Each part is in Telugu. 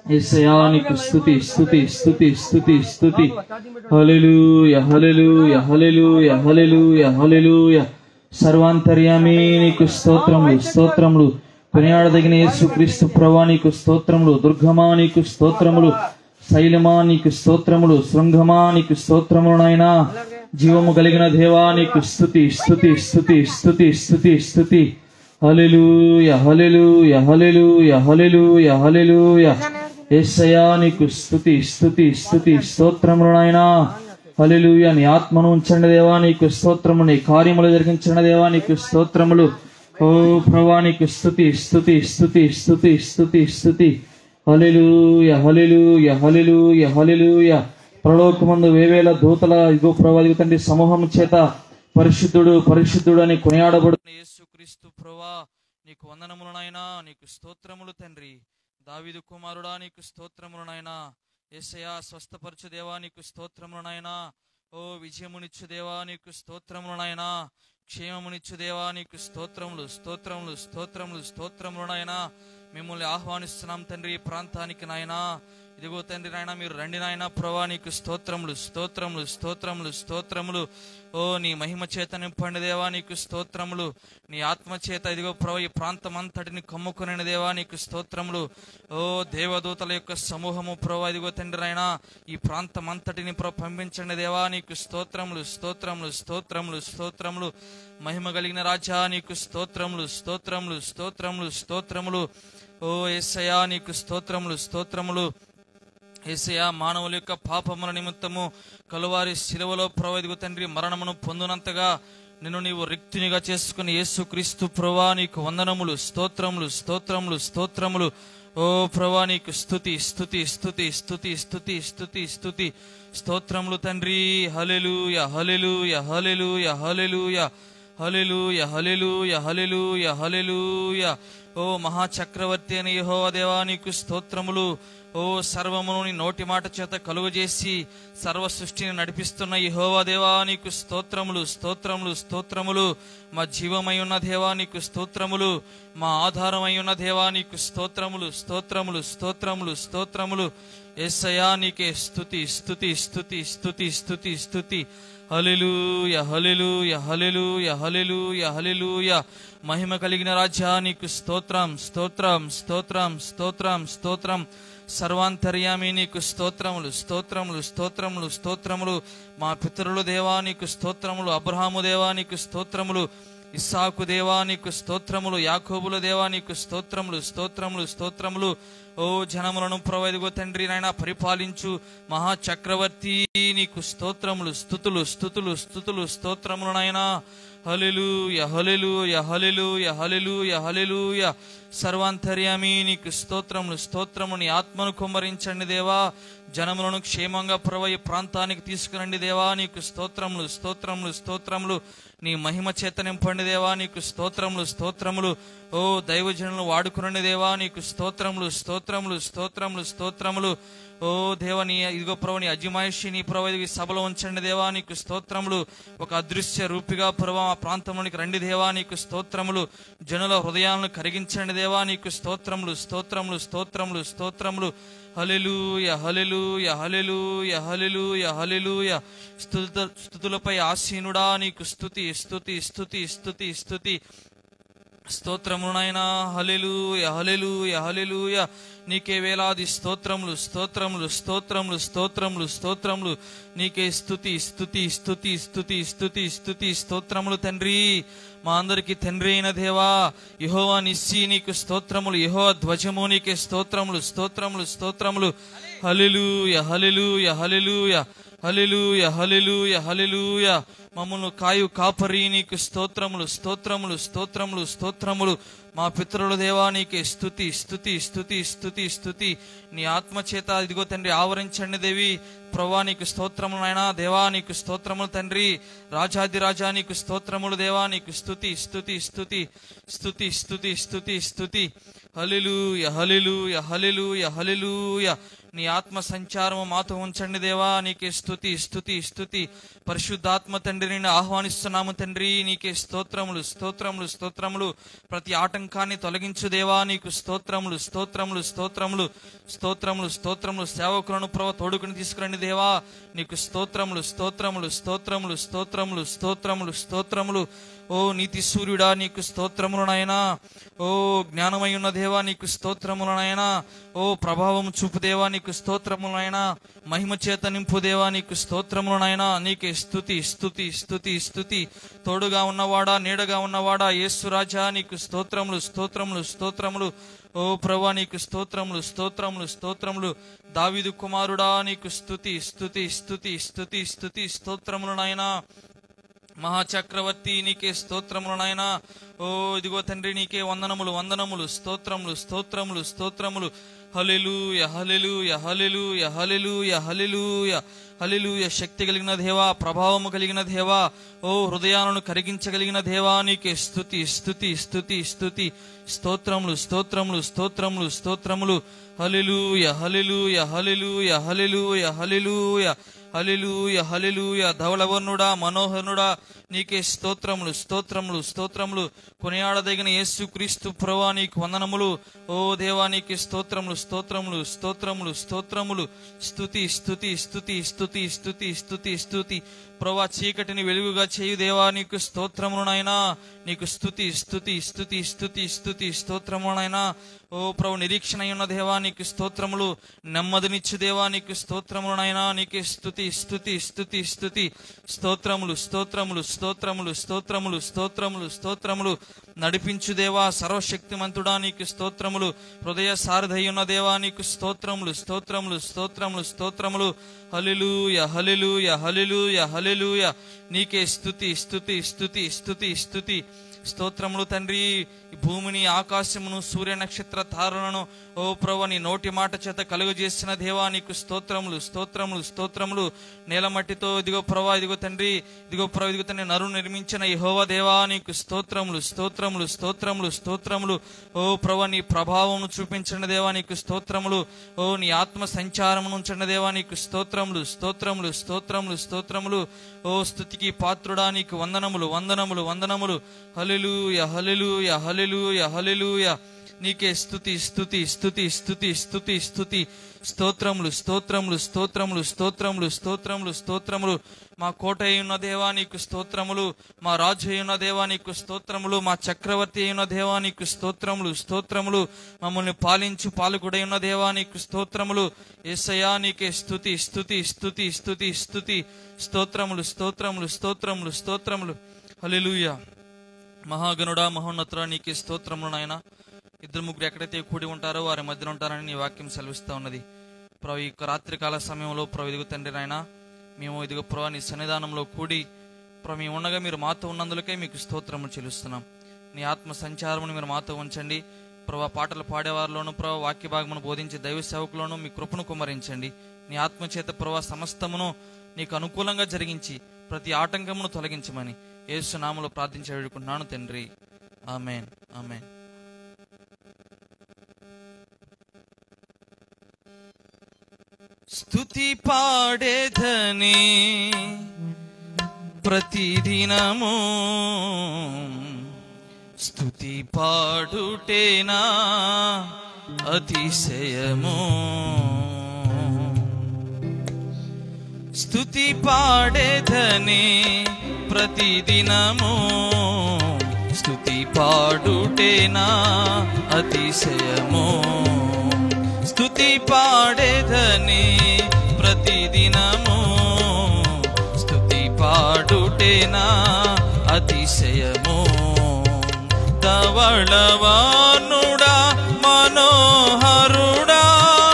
యేసయ్యా నీకు స్తుతి స్తుతి స్తుతి స్తుతి స్తుతి హల్లెలూయా హల్లెలూయా హల్లెలూయా హల్లెలూయా హల్లెలూయా సర్వాంతర్యామి నీకు స్తోత్రములు స్తోత్రములు కొనియాడదగిన యేసుక్రీస్తు ప్రభా నీకు స్తోత్రములు దుర్గమా నీకు స్తోత్రములు శైలమా నీకు స్తోత్రములు శృంగమా నీకు స్తోత్రములు నాయనా జీవము కలిగిన దేవా నీకు స్తుతి స్తుతి స్తుతి స్తుతి స్తుతి స్తుతి హల్లెలూయా హల్లెలూయా హల్లెలూయా హల్లెలూయా హల్లెలూయా యేసయ్యా నీకు స్తుతి స్తుతి స్తుతి స్తోత్రములు నాయనా హల్లెలూయా నీ ఆత్మను ఉంచండి దేవా నీకు స్తోత్రము నీ కార్యములు జరిగించండి దేవా నీకు స్తోత్రములు ఓ ప్రభా నీకు స్తుతి స్తుతి స్తుతి స్తుతి స్తుతి స్తుతి హల్లెలూయా హల్లెలూయా హల్లెలూయా హల్లెలూయా ప్రలోకమందు వేవేల దూతల ఇగో ప్రభా ఇదిగో తండ్రి సమూహం చేత పరిశుద్ధుడు పరిశుద్ధుడు అని కొనియాడబడు యేసుక్రీస్తు ప్రభా నీకు వందనములు నాయనా నీకు స్తోత్రములు తండ్రి దావిదు కుమారుడా నీకు స్తోత్రములు నాయనా యేసయ్యా స్వస్థపరచు దేవా నీకు స్తోత్రములు నాయనా ఓ విజయమునిచ్చు దేవా నీకు స్తోత్రములు నాయనా క్షేమమునిచ్చు దేవా నీకు స్తోత్రములు స్తోత్రములు స్తోత్రములు స్తోత్రములు నాయనా మిమ్మల్ని ఆహ్వానిస్తున్నాం తండ్రి ఈ ప్రాంతానికి నాయనా ఇదిగో తండ్రి నాయన మీరు రండి నాయన ప్రభా నీకు స్తోత్రములు స్తోత్రములు స్తోత్రములు స్తోత్రములు ఓ నీ మహిమ చేత నింపండి దేవా నీకు స్తోత్రములు నీ ఆత్మ చేత ఇదిగో ప్రభా ఈ ప్రాంతం అంతటిని కమ్ముకుని దేవా నీకు స్తోత్రములు ఓ దేవదూతల యొక్క సమూహము ప్రభా ఇదిగో తండ్రి నాయన ఈ ప్రాంతం అంతటిని ప్రభు పంపించండి దేవా నీకు స్తోత్రములు స్తోత్రములు స్తోత్రములు స్తోత్రములు మహిమ కలిగిన రాజా నీకు స్తోత్రములు స్తోత్రములు స్తోత్రములు స్తోత్రములు ఓ ఎస్సయా నీకు స్తోత్రములు స్తోత్రములు ఏసయా మానవుల యొక్క పాపముల నిమిత్తము కలువారి శిలువలో ప్రవదిగు తండ్రి మరణమును పొందునంతగా నిన్ను నీవు రిక్తునిగా చేసుకుని యేసు క్రీస్తు ప్రభా నీకు వందనములు స్తోత్రములు స్తోత్రములు స్తోత్రములు ఓ ప్రభా నీకు స్తుతి స్తుతి స్తుతి స్తుతి స్తుతి స్తుతి స్తుతి స్తోత్రములు తండ్రి hallelujah hallelujah hallelujah hallelujah hallelujah hallelujah hallelujah hallelujah ఓ మహాచక్రవర్తి అని యెహోవా దేవా నీకు స్తోత్రములు ఓ సర్వమును నీ నోటి మాట చేత కలుగజేసి సర్వ సృష్టిని నడిపిస్తున్న యెహోవా దేవా నీకు స్తోత్రములు స్తోత్రములు స్తోత్రములు మా జీవమై ఉన్న దేవా నీకు స్తోత్రములు మా ఆధారమై ఉన్న దేవా నీకు స్తోత్రములు స్తోత్రములు స్తోత్రములు స్తోత్రములు ఎస్సయా నీకే స్తుతి స్తుతి స్తుతి స్తుతి స్తుతి స్తుతి hallelujah hallelujah hallelujah hallelujah hallelujah మహిమ కలిగిన రాజ్యా నీకు స్తోత్రం స్తోత్రం స్తోత్రం స్తోత్రం స్తోత్రం సర్వాంతర్యామి నీకు స్తోత్రములు స్తోత్రములు స్తోత్రములు స్తోత్రములు మా పితరులు దేవా నీకు స్తోత్రములు అబ్రహాము దేవా నీకు స్తోత్రములు ఇస్సాకు దేవా నీకు స్తోత్రములు యాకోబుల దేవా నీకు స్తోత్రములు స్తోత్రములు స్తోత్రములు ఓ జనములను ప్రవదిగో తండ్రి నాయన పరిపాలించు మహాచక్రవర్తి నీకు స్తోత్రములు స్థుతులు స్థుతులు స్థుతులు స్తోత్రములు నాయనా hallelujah hallelujah hallelujah hallelujah hallelujah సర్వాంతర్యామి నీకు స్తోత్రములు స్తోత్రము నీ ఆత్మను కుమ్మరించండి దేవా జనములను క్షేమంగా ప్రవ ఈ ప్రాంతానికి తీసుకురండి దేవా నీకు స్తోత్రములు స్తోత్రములు స్తోత్రములు నీ మహిమ చేత నింపండి దేవా నీకు స్తోత్రములు స్తోత్రములు ఓ దైవజనులు వాడుకునండి దేవా నీకు స్తోత్రములు స్తోత్రములు స్తోత్రములు స్తోత్రములు ఓ దేవ నీ ఇదిగో ప్రభు నీ అజమాయిషి నీ ప్రభు ఈ సభలో ఉంచండి దేవా నీకు స్తోత్రములు ఒక అదృశ్య రూపిగా ప్రభు మా ప్రాంతంలోనికి రండి దేవా నీకు స్తోత్రములు జనుల హృదయాలను కరిగించండి దేవా నీకు స్తోత్రములు స్తోత్రములు స్తోత్రములు స్తోత్రములు hallelujah hallelujah hallelujah hallelujah hallelujah స్తుత స్తుతులపై ఆసీనుడా నీకు స్తుతి స్తుతి స్తుతి స్తుతి స్తుతి స్తోత్రములు నాయనా హలెలూయ హలెలూయ హలెలూయ నీకే వేలాది స్తోత్రములు స్తోత్రములు స్తోత్రములు స్తోత్రములు స్తోత్రములు నీకే స్తుతి స్తుతి స్తుతి స్తుతి స్తుతి స్తుతి స్తోత్రములు తండ్రి మా అందరికి తండ్రి అయిన దేవా యహోవా నిస్సి నీకు స్తోత్రములు యహో ధ్వజము నీకే స్తోత్రములు స్తోత్రములు స్తోత్రములు hallelujah hallelujah hallelujah hallelujah hallelujah hallelujah మమ్మల్ని కాయు కాపరి నీకు స్తోత్రములు స్తోత్రములు స్తోత్రములు స్తోత్రములు మా పితరుల దేవా నీకే స్తుతి స్తుతి స్తుతి స్తుతి స్తుతి నీ ఆత్మ చేత ఇదిగో తండ్రి ఆవరించండి దేవి ప్రభా నీకు స్తోత్రములు నాయనా దేవా నీకు స్తోత్రములు తండ్రి రాజాది రాజా నీకు స్తోత్రములు దేవా నీకు స్తుతి స్తుతి స్తుతి స్తుతి స్తుతి స్తుతి స్తుతి హల్లెలూయ హల్లెలూయ హల్లెలూయ హల్లెలూయ నీ ఆత్మ సంచారము మాతో ఉంచండి దేవా నీకే స్తుతి స్తుతి స్తుతి పరిశుద్ధాత్మ తండ్రిని నేను ఆహ్వానిస్తున్నాము తండ్రి నీకే స్తోత్రములు స్తోత్రములు స్తోత్రములు ప్రతి ఆటంకాన్ని తొలగించు దేవా నీకు స్తోత్రములు స్తోత్రములు స్తోత్రములు స్తోత్రములు స్తోత్రములు సేవకులను ప్రభ తోడుకుని తీసుకురండి దేవా నీకు స్తోత్రములు స్తోత్రములు స్తోత్రములు స్తోత్రములు స్తోత్రములు స్తోత్రములు ఓ నీతి సూర్యుడా నీకు స్తోత్రములు నాయనా ఓ జ్ఞానమై ఉన్న దేవా నీకు స్తోత్రములు నాయనా ఓ ప్రభావం చూపు దేవా నీకు స్తోత్రములు నాయనా మహిమ చేత నింపు దేవా నీకు స్తోత్రములు నాయనా నీకే స్తుతి స్తుతి స్తుతి స్తుతి తోడుగా ఉన్నవాడా నీడగా ఉన్నవాడా యేసురాజా నీకు స్తోత్రములు స్తోత్రములు స్తోత్రములు ఓ ప్రభా నీకు స్తోత్రములు స్తోత్రములు స్తోత్రములు దావిదు కుమారుడా నీకు స్తుతి స్తుతి స్తుతి స్తుతి స్తుతి స్తోత్రములు నాయనా మహాచక్రవర్తి నీకే స్తోత్రములు నాయనా ఓ ఇదిగో తండ్రి నీకే వందనములు వందనములు స్తోత్రములు స్తోత్రములు స్తోత్రములు hallelujah hallelujah hallelujah hallelujah hallelujah hallelujah శక్తి కలిగిన దేవా ప్రభావము కలిగిన దేవా ఓ హృదయాలను కరిగించగలిగిన దేవా నీకే స్తుతి స్తుతి స్తుతి స్తుతి స్తోత్రములు స్తోత్రములు స్తోత్రములు స్తోత్రములు hallelujah hallelujah hallelujah hallelujah hallelujah hallelujah hallelujah ధవళవర్ణుడా మనోహరుడా నీకే స్తోత్రములు స్తోత్రములు స్తోత్రములు కొనియాడదగిన యేసు క్రీస్తు ప్రభా నీకు వందనములు ఓ దేవా నీకే స్తోత్రములు స్తోత్రములు స్తోత్రములు స్తోత్రములు స్తుతి స్తుతి స్తుతి స్తుతి స్తుతి స్తుతి స్తుతి ప్రభా చీకటిని వెలుగుగా చేయు దేవా నీకు స్తోత్రములు నాయనా నీకు స్తుతి స్తుతి స్తుతి స్తుతి స్తుతి స్తోత్రములు నాయనా ఓ ప్రభు నిరీక్షణ అయి ఉన్న దేవా నీకు స్తోత్రములు నెమ్మదినిచ్చు దేవా నీకు స్తోత్రములు నాయనా నీకే స్తుతి స్తుతి స్తుతి స్తుతి స్తోత్రములు స్తోత్రములు స్తోత్రములు స్తోత్రములు స్తోత్రములు స్తోత్రములు నడిపించు దేవా సర్వశక్తిమంతుడా నీకు స్తోత్రములు హృదయ సారథయ్యున్న దేవా నీకు స్తోత్రములు స్తోత్రములు స్తోత్రములు స్తోత్రములు హలిలూయ హలిలూయ హలిలూయ హలిలూయ నీకే స్తుతి స్తుతి స్తుతి స్తుతి స్తుతి స్తోత్రములు తండ్రి ఈ భూమిని ఆకాశమును సూర్య నక్షత్ర తారలను ఓ ప్రభు నీ నోటి మాట చేత కలుగజేసిన దేవా నీకు స్తోత్రములు స్తోత్రములు స్తోత్రములు నేల మట్టితో ఇదిగో ప్రభా ఇదిగో తండ్రి ఇదిగో ప్రభు ఇదిగో తండ్రి నరు నిర్మించిన యెహోవా దేవా నీకు స్తోత్రములు స్తోత్రములు స్తోత్రములు స్తోత్రములు ఓ ప్రభు నీ ప్రభావం చూపించిన దేవా నీకు స్తోత్రములు ఓ నీ ఆత్మ సంచారమును ఉంచిన దేవా నీకు స్తోత్రములు స్తోత్రములు స్తోత్రములు స్తోత్రములు ఓ స్థుతికి పాత్రుడా నీకు వందనములు వందనములు వందనములు హల్లెలూయ హల్లెలూయ హల్లెలూయ హల్లెలూయ నీకే స్తుతి స్తుతి స్తుతి స్తుతి స్తుతి స్తుతి స్తోత్రములు స్తోత్రములు స్తోత్రములు స్తోత్రములు స్తోత్రములు స్తోత్రములు మా కోట అయిన దేవా నీకు స్తోత్రములు మా రాజు అయిన దేవా నీకు స్తోత్రములు మా చక్రవర్తి అయిన దేవా నీకు స్తోత్రములు స్తోత్రములు మమ్మల్ని పాలించు పాలకుడై ఉన్న దేవా నీకు స్తోత్రములు ఏసయా నీకే స్తుతి స్తుతి స్తుతి స్తుతి స్తుతి స్తోత్రములు స్తోత్రములు స్తోత్రములు స్తోత్రములు హల్లెలూయా మహాగణుడా మహోన్నతుడా నీకే స్తోత్రములు నాయన ఇద్దరు ముగ్గురు ఎక్కడైతే కూడి ఉంటారో వారి మధ్యన ఉంటారని నీ వాక్యం సెలవిస్తూ ఉన్నది ప్రభు ఈ యొక్క రాత్రికాల సమయంలో ప్రభు ఇదిగో తండ్రి నాయన మేము ఇదిగో ప్రభు నీ సన్నిధానంలో కూడి ప్రభు మేము ఉండగా మీరు మాతో ఉన్నందులకే మీకు స్తోత్రములు చెల్లిస్తున్నాం నీ ఆత్మ సంచారమును మీరు మాతో ఉంచండి ప్రభా పాటలు పాడేవారిలోను ప్రభా వాక్య భాగమును బోధించే దైవ సేవకులను మీ కృపను కుమరించండి నీ ఆత్మ చేత ప్రభా సమస్తమును నీకు అనుకూలంగా జరిగించి ప్రతి ఆటంకమును తొలగించమని యేసు నామములో ప్రార్థించి వేడుకుంటున్నాను తండ్రి ఆమెన్ ఆమెన్ స్తుతి పాడేధని ప్రతిదినము స్తుతి పాడుటేనా అతిశయము స్తుతి పాడేధని ప్రతిదినము స్తుతి పాడుటేనా అతిశయము స్తుతి పాడేధని ప్రతిదినము స్తుతి పాడుటేనా అతిశయము ధవళవానుడా మనోహరుడా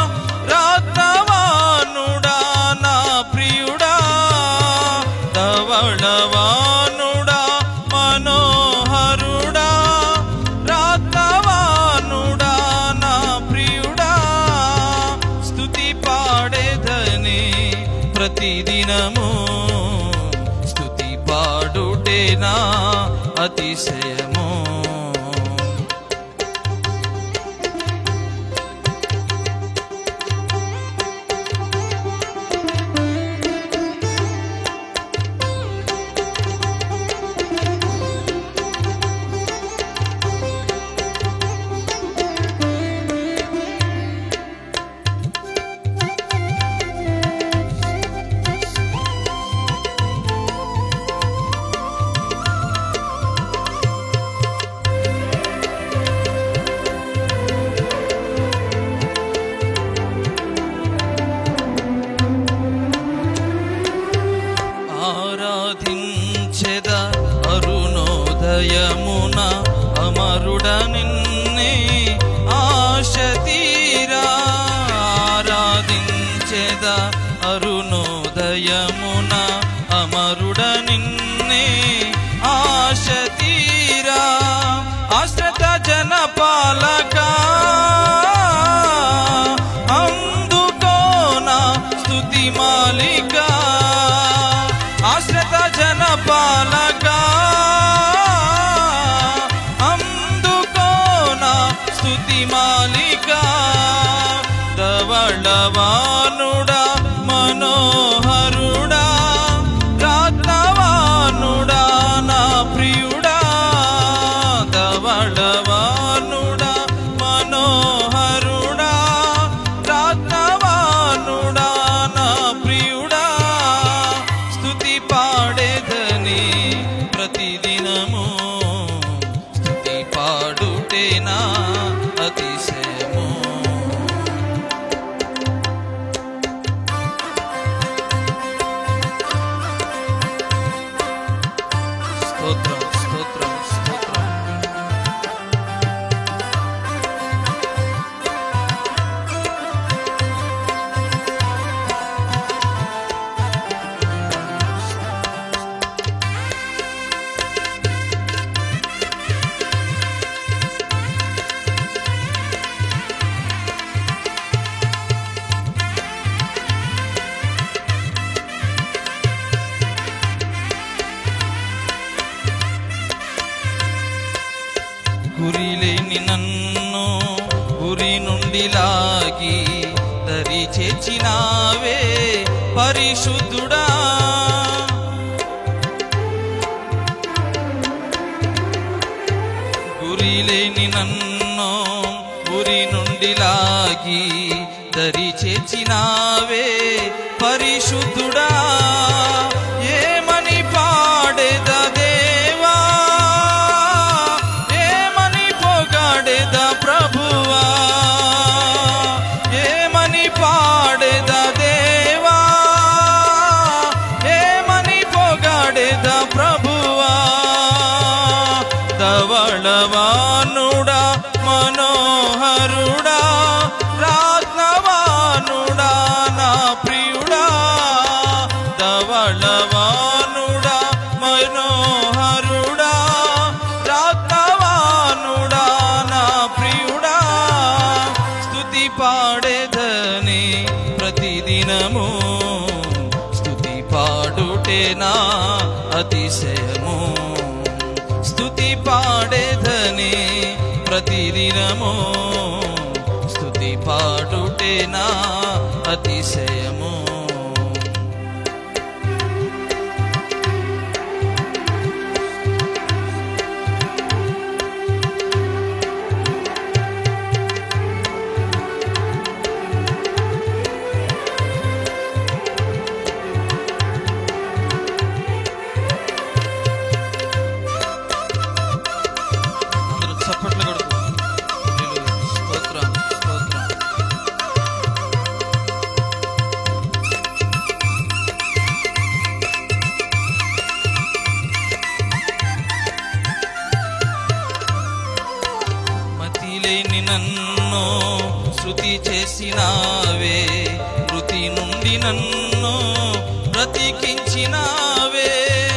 రాత్రవానుడా నా ప్రియుడా ధవళవానుడా మనోహరుడా రాత్రవానుడా నా ప్రియుడా స్తుతి పాడేదని ప్రతిదినము స్తుతి పాడుటేనా అతిశయము హృదయమున అమరుడ నిన్నే ఆశ తీరా ఆశ్రత జన పాలక అందుకోన స్తుతి మాలిక ఆశ్రత జన పాలక అందుకోన స్తుతి మాలిక ధవళవానుడా మనోహరుడా రాత్నవానుడా నా ప్రియుడా ధవళవానుడా మనోహరుడా రాత్నవానుడా నా ప్రియుడా స్తుతి పాడేదని ప్రతిదినము స్తుతి పాడుటేనా అతిశయము స్తోత్రం స్తోత్రం స్తోత్రం గురి లేని నన్ను గురి నుండి లాగి దరి చేర్చినావే పరిశుద్ధుడా గురి లేని నన్ను గురి నుండి లాగి దరి చేర్చినావే పరిశుద్ధుడా ఏమని పాడేద దేవా ఏమని పొగాడేద ప్రభువా ఏమని పాడేద దేవా ఏమని పొగాడేద ప్రభువా ధవళవానుడా మనోహరుడా రాత్నవానుడా నా ప్రియుడా ధవళవానుడా మనోహరుడా రాత్నవానుడా నా ప్రియుడా స్తుతి పాడేదని ప్రతిదినము స్తుతి పాడుటేనా అతిశయము స్తుతి పాడేదని ప్రతిదినము స్తుతి పాడుటేనా అతిశయము అందరూ చప్పట్లు కొడుతూ హల్లెలూయా. స్తోత్రం స్తోత్రం మతిలేని నన్ను శృతి చేసినావే మృతి నుండి నన్ను బ్రతికించినావే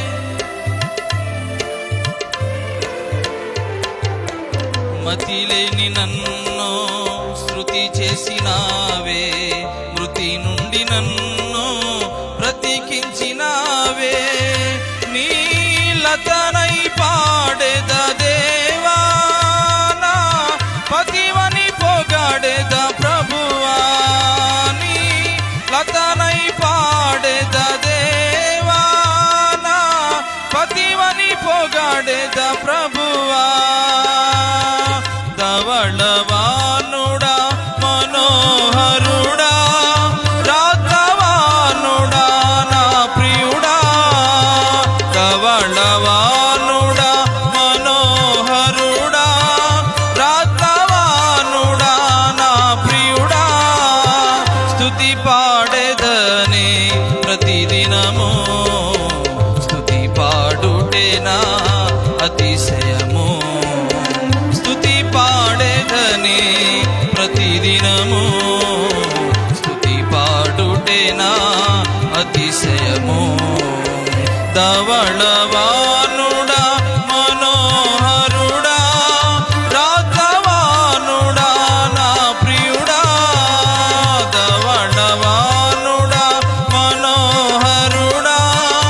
మతిలేని నన్ను శృతి చేసినావే మృతి నుండి నన్ను బ్రతికించినావే నీలతనై పాడేద దేవా నా పతివని పొగాడేద ప్రభువా నీ లతనై పాడేద దేవా నా పతివని పొగాడేద ప్రభువా ధవళవానుడా మనోహరుడా రాఘవానుడా నా ప్రియుడా ధవళవానుడా మనోహరుడా రాఘవానుడా నా ప్రియుడా స్తుతి పాడేదని ప్రతిదినము స్తుతి పాడుటేనా అతిశయము స్తుతి పాడేదని ప్రతిదినము స్తుతి పాడుటేనా అతి అతిశయము ధవళవానుడా మనోహరుడా రాతవానుడా నా ప్రియుడా ధవళవానుడా మనోహరుడా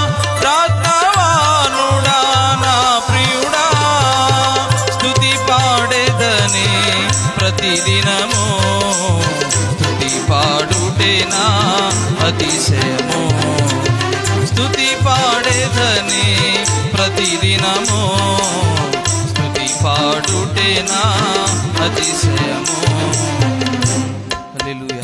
రాతవానుడా నా ప్రియుడా స్తుతి పాడేదని ప్రతిదినము స్తుతి పాడుటే నా అతిశయము స్తుతి పాడేదని ప్రతిదినము స్తుతి పాడుటే నా అతిశయము హల్లెలూయా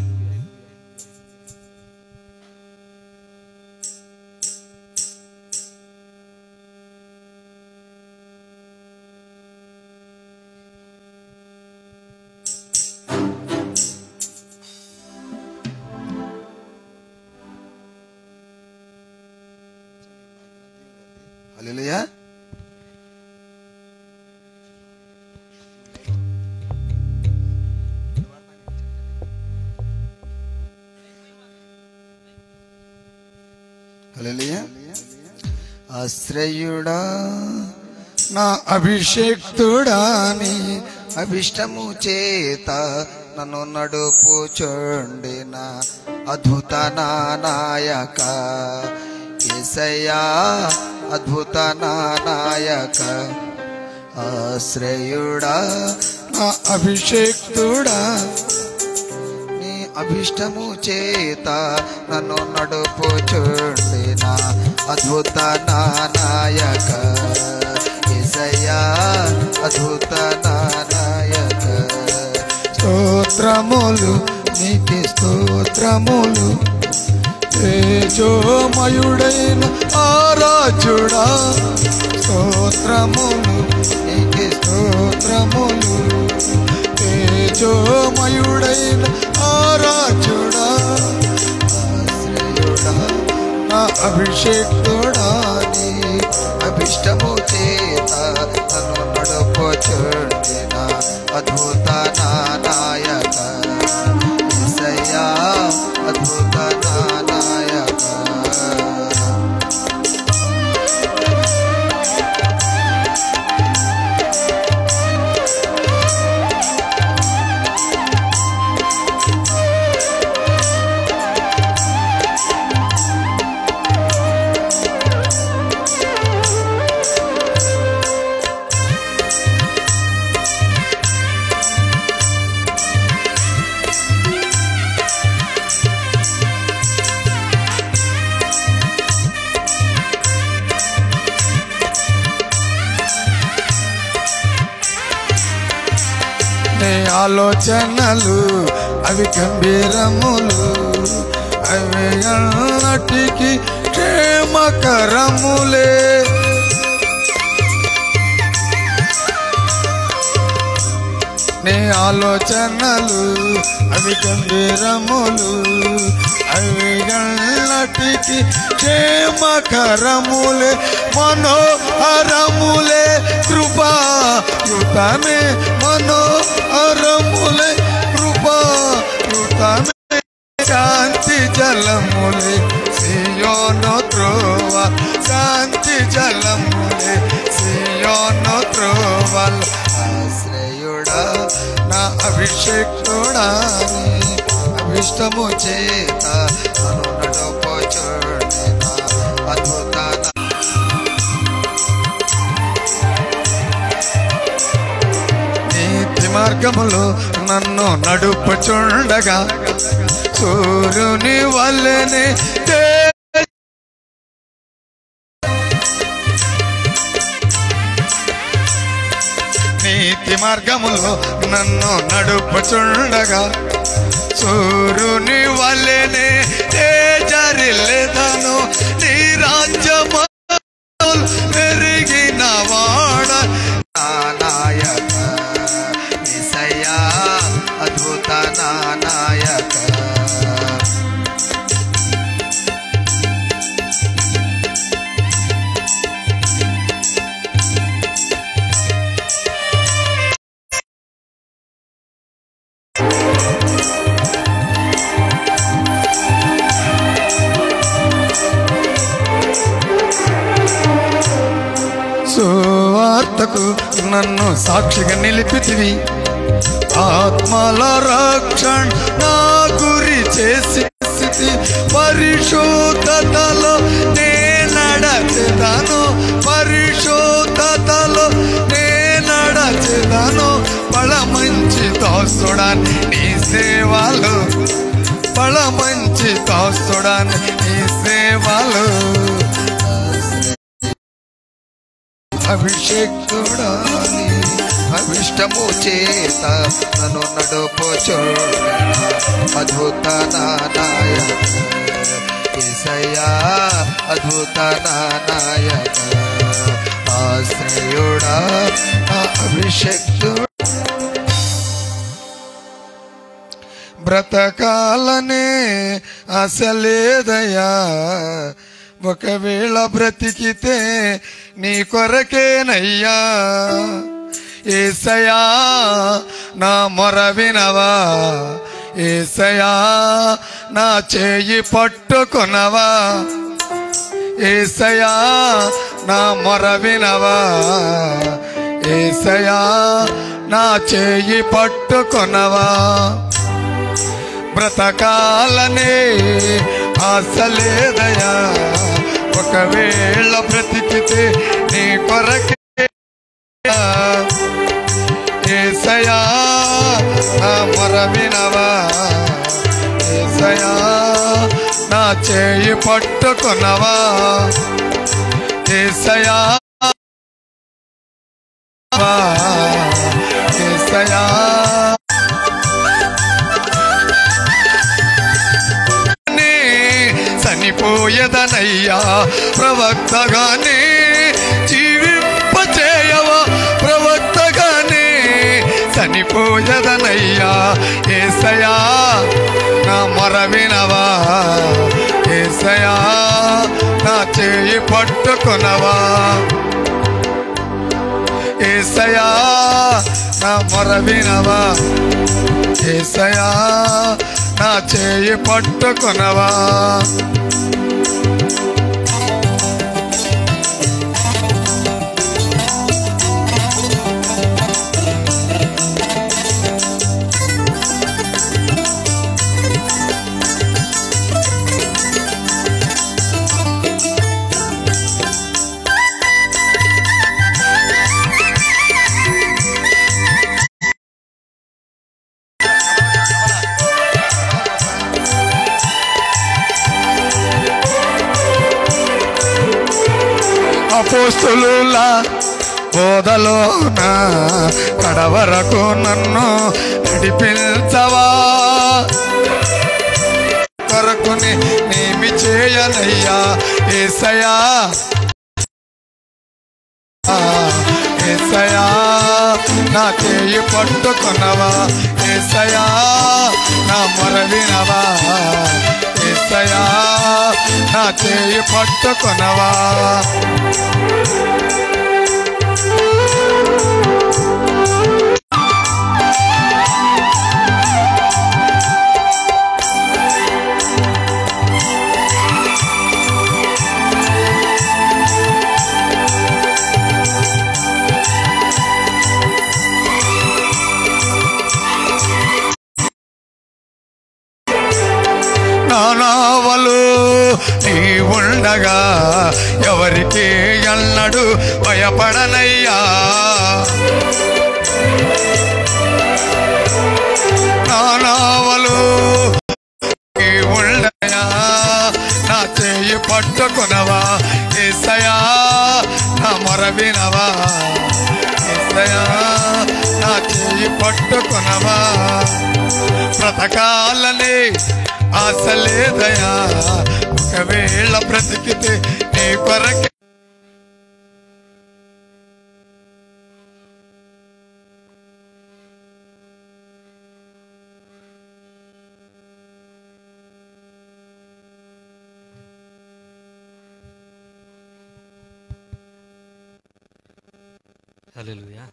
హల్లెలూయా హల్లెలూయా ఆశ్రయుడా నా అభిషేక్తుడా నీ అభిష్టము చేత నన్ను నడుపుచుండిన అద్భుత నా నాయక ఏసయ్యా అద్భుత నా నాయక ఆశ్రయుడా నా అభిషేక్తుడా నీ అభిష్టము చేత నన్ను నడుపుచుండిన అద్భుత నా నాయక ఏసయ్యా అద్భుత నా నాయక స్తోత్రములు నీతి స్తోత్రములు తేజోమయుడైన ఆరాజుడా స్తోత్రములు నీకి స్తోత్రములు తేజోమయుడైన ఆరాజుడా ఆశ్రయుడా నా అభిషేకుడా నీ అభిష్టము చేత నన్ను నడుపుచుండిన అద్భుత నా నాయక యేసయ్యా అద్భుత నా నాయక నీ ఆలోచనలు అవి గంభీరములు అవి అన్నటికి క్షేమకరములే నీ ఆలోచనలు అవి గంభీరములు అవి అన్నటికి క్షేమకరములే మనోహరములే కృపా కృతమే మనోహరములే కృపా కృతమే శాంతి జలములే సియోను త్రోవ శాంతి జలములే సియోను త్రోవల్ ఆశ్రయుడా నా అభిషేకుడా నీ అభిష్టము చేత నన్ను నడుపుచుండిన అద్భుత నీతి మార్గములో నన్ను నడుపుచుండగా సూర్యుని వల్లనే తే- నీతి మార్గములో నన్ను నడుపుచుండగా సూర్యుని వల్లనే తేజరిల్లెదను నీ రాజ్యము పెరిగిన వాడ నా నాయక నిసయ్యా అద్భుత నా నాయక మాటకు నన్ను సాక్షిగా నిలిపితివి ఆత్మల రక్షణ నా గురి చేసి స్థితి పరిశుద్ధతలో నే నడచెదను పరిశుద్ధతలో నే నడచెదను బల మంచి దోస్తుడాన్ నీ సేవలు బల మంచి దోస్తుడాన్ నీ సేవలు అభిషేకుడాని అభిష్టము చేత నన్ను నడుపుచు అద్భుత నాయక ఏసయ్యా అద్భుత నాయక ఆశ్రయుడా నా అభిషేకుడు బ్రతకాలనే అసలేదయా ఒకవేళ బ్రతికితే నీ కొరకేనయ్యా ఏసయా నా మొర వినవా ఏసయా నా చేయి పట్టుకొనవా ఏసయా నా మొర వినవా ఏసయా నా చేయి పట్టుకొనవా బ్రతకాలనే ఆశలేదయా ఒకవేళ బ్రతికితే నీ కొరకే ఏసయా నా మొర వినవా ఏసయా నా చేయి పట్టుకొనవా ఏసయా ఏసయా నే చనిపోయేదనయ్యా ప్రవక్తగానే జీవింపచేయవా ప్రవక్తగానే చనిపోయేదనయ్యా ఏసయా నా మొర వినవా ఏసయా నా చేయి పట్టుకొనవా ఏసయా నా మొర వినవా ఏసయా నా చేయి పట్టుకొనవా అపోస్తులుల బోధలోన కడవరకు నన్ను నడిపించవా కొరకుని నేమి చేయనయ్యా ఏసయా ఏసయా నా చేయి పట్టుకొనవా ఏసయా నా మొర వినవా ఏసయా నా చేయి పట్టుకొనవా నానావలు నీ ఉండగా ఎవరికి ఎన్నడు భయపడనయ్యా నానావలు నీ ఉండగా నా చేయి పట్టుకునవా ఏసయా నా మొర వినవా ఏసయా నా చేయి పట్టుకునవా బ్రతకాలని ఆశ లేదయా ఒకవేళ బ్రతికితే నీ కొరకే హల్లెలూయా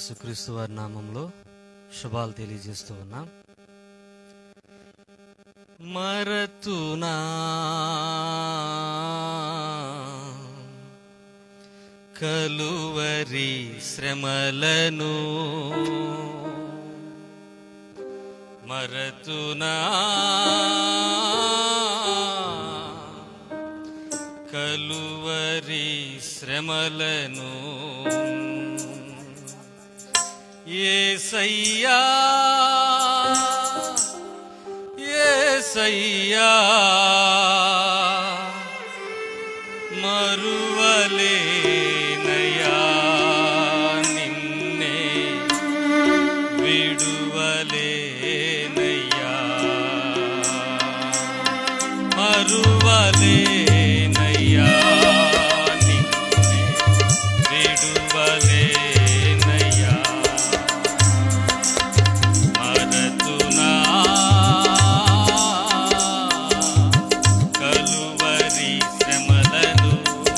యేసుక్రీస్తు వారి నామంలో శుభాలు తెలియజేస్తూ ఉన్నాం మరతునా కలువరి శ్రమలను మరతునా కలువరి శ్రమలను ఏసయ్యా ఏసయ్యా మరువలేనయా నిన్నే విడువలేనయ్యా మరువలేనయ్యా నిన్నే విడువలేనయ్యా మరతునా కలువరి శ్రమలను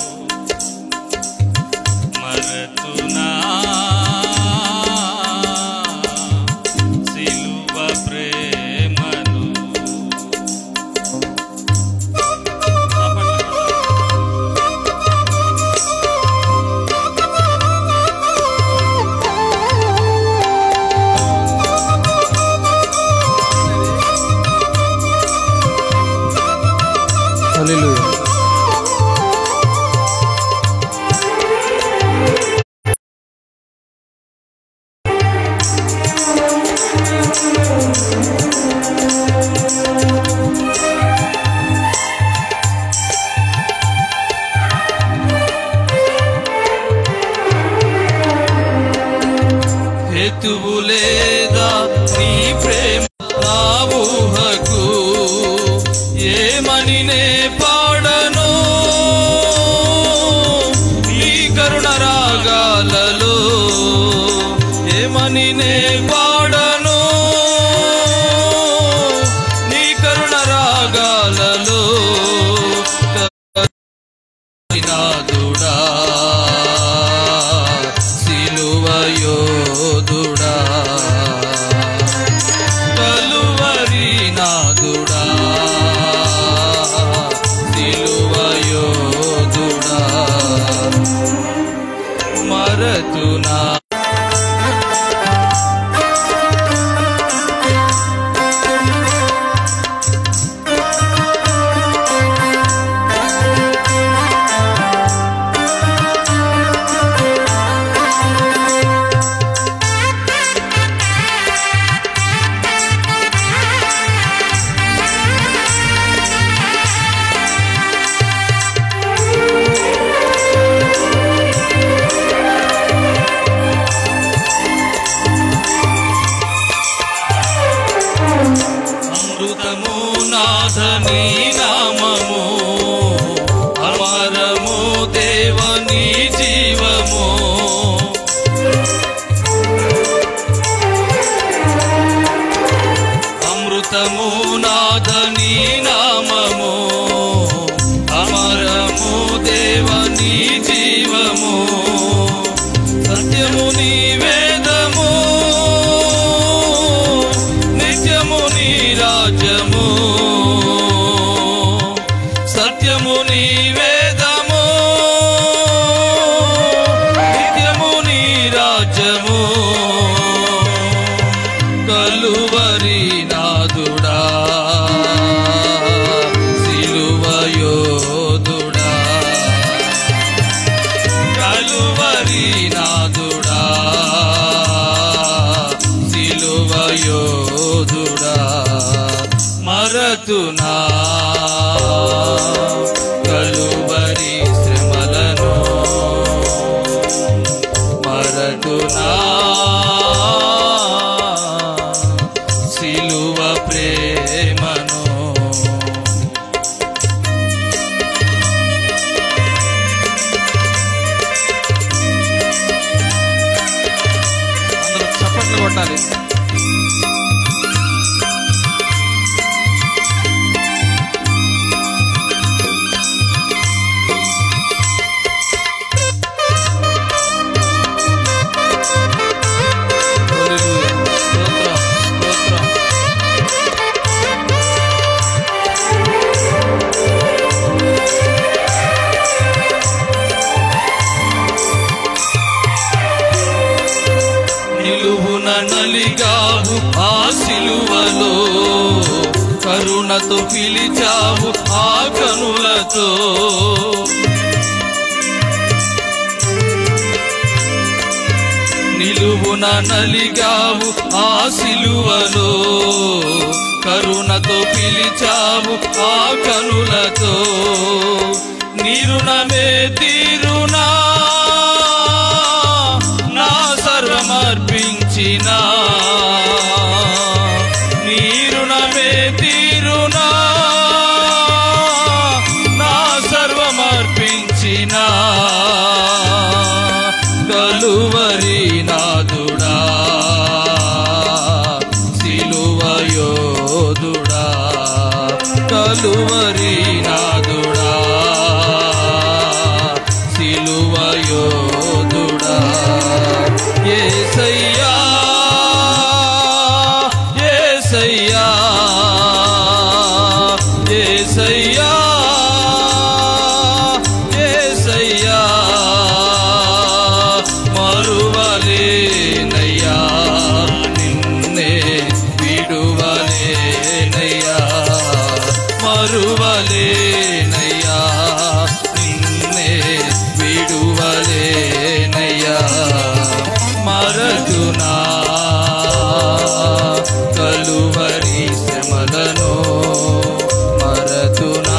మరతునా సిలువ ప్రేమను హల్లెలూయా హేతువు లేదా నీ ప్రేమ నా ఊహకు ఏమని నే పాడను నీ కరుణ రాగాలలో ఏమని నే పాడను నీ కరుణ రాగాలలో నాదుడా సిలువయోధుడా కలువరి నాదుడా సిలువయోధుడా మరతునా అమృతము నాథని నామము అమరము దేవని జీవము అమృతము నాథని నామము అమరము దేవని జీవము సత్యము నీ వేదము నిత్యము నీ రాజ్యము సత్యము నీ వేదము నిత్యము నీ రాజ్యము కలువరి నాదుడా సిలువయోధుడా కలువరి నాదుడా సిలువయోధుడా మరతునా కలువరి శ్రమలను మరతునా సిలువ ప్రేమను అందరూ చప్పట్లు కొట్టాలి ఆ నిలువున నలిగావు ఆ సిలువలో కరుణతో పిలిచావు ఆ కనులతో నిలువున నలిగావు ఆ సిలువలో కరుణతో పిలిచావు ఆ కనులతో నిరుణమే తీరునా నా సర్వమర్పించిన నీరుణమే తీరునా నా సర్వమర్పించిన కలువరి నాదుడా సిలువయోదుడా కలువరి నాదుడా సిలువయోదుడా ఏసయ్యా ఏసయ్యా ఏసయ్యా ఏసయ్యా మరువలేనయ్యా నిన్నే విడువలేనయ్యా మరువలేనయ్యా నిన్నే విడువలేనయ్యా మరదునా కలువరి శ్రమలను మరతునా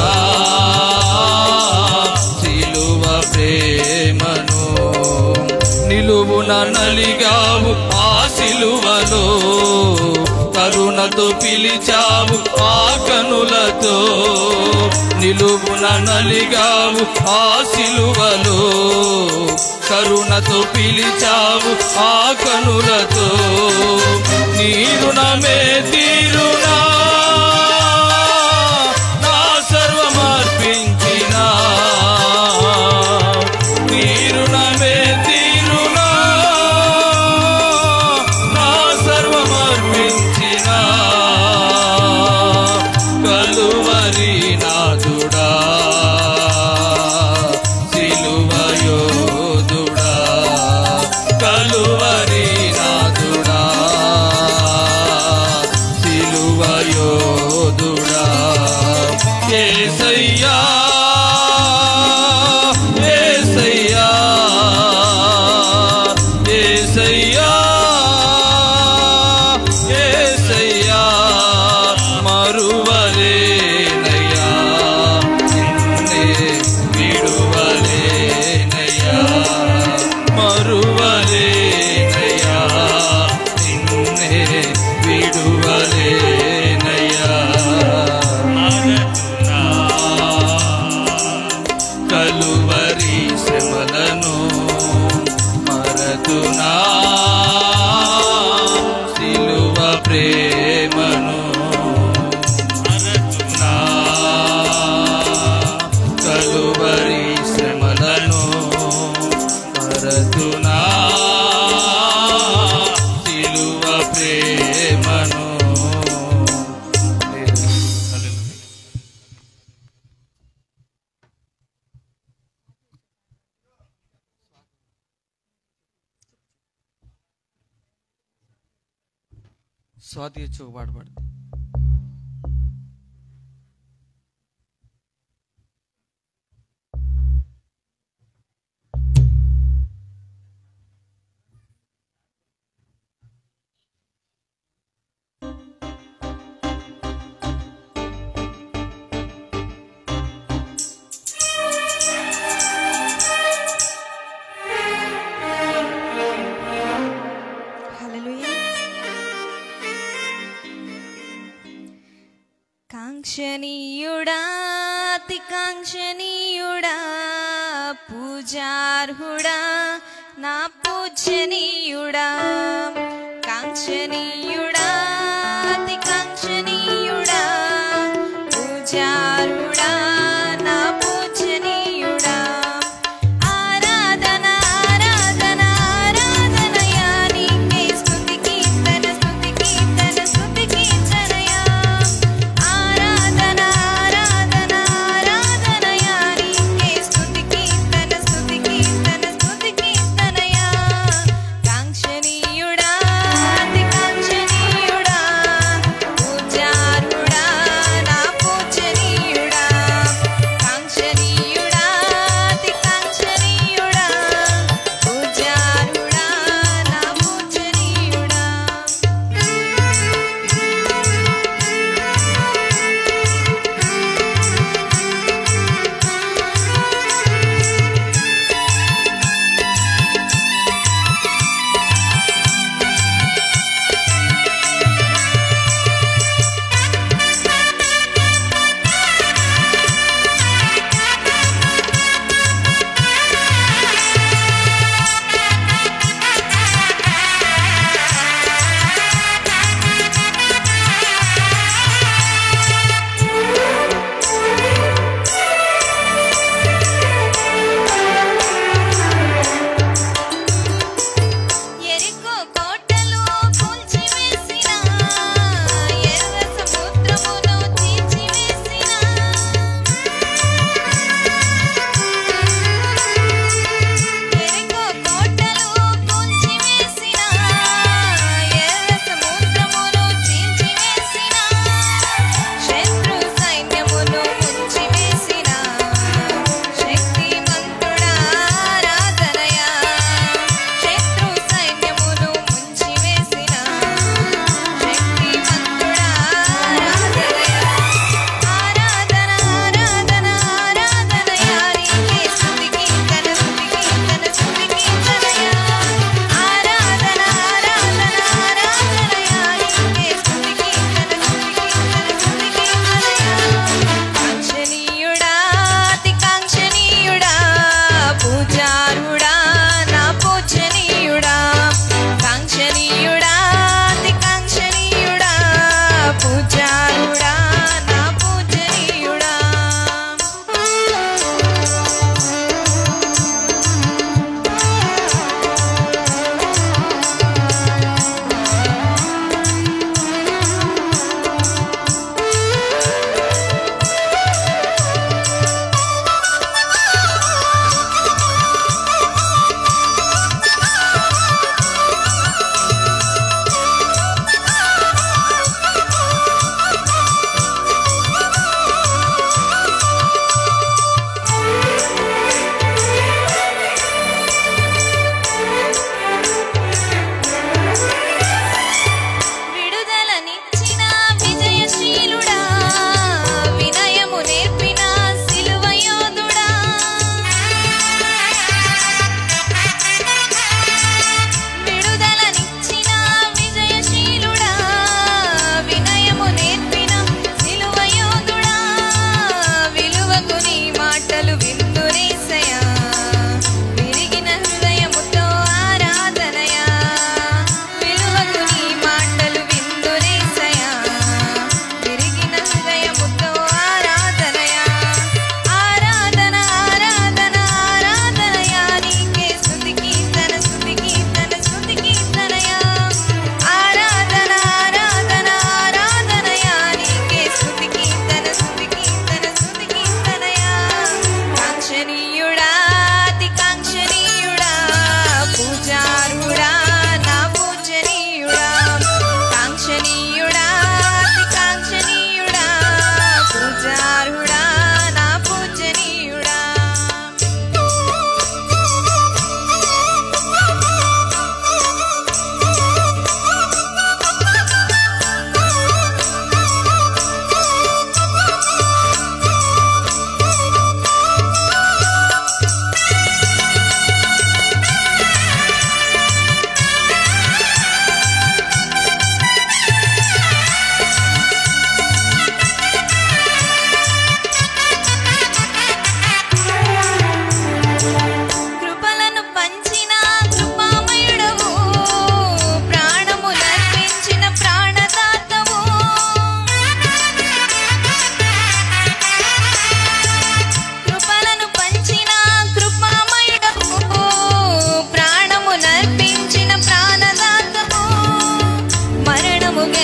సిలువ ప్రేమను నిలువున నలిగావు ఆ సిలువలో కరుణతో పిలిచావు ఆ కనులతో నిలువున నలిగావు ఆ సిలువలో కరుణతో పిలిచావు ఆ కనులతో నీరుణమే తీరునా నా సర్వమర్పించినా నీరుణమే తీరునా నా సర్వమర్పించిన కలువరి నాదుడా సిలువయోదుడా కలువరి నాదుడా సిలువయోదుడా ఏసయ్యా ఏసయ్యా ఏసయ్యా ఏసయ్యా మరువలేనయ్యా నిన్నే విడువలేనయ్యా మరువలేనయ్యా నిన్నే విడువలేనయ్యా కలువరి శ్రమలను మరతునా సిలువ ప్రేమను మరతునా కలువరి శ్రమలను మరతునా సిలువ ప్రేమను హల్లెలూయా. స్వాతి వచ్చి ఒక పాట పాడు హల్లెలూయా కాంక్షణీయుడా అతి కాంక్షణీయుడా పూజార్హుడా నా పూజనీయుడా కాంక్షణీయుడా అతి కాంక్షణీయుడా పూజార్హుడా నా పూజనీయుడా ఆరాధన ఆరాధన ఆరాధనయా నీకే స్తుతి కీర్తన స్తుతి కీర్తన స్తుతి కీర్తనయా ఆరాధన ఆరాధన ఆరాధనయా నీకే స్తుతి కీర్తన స్తుతి కీర్తన స్తుతి కీర్తనయా కాంక్షణీయుడా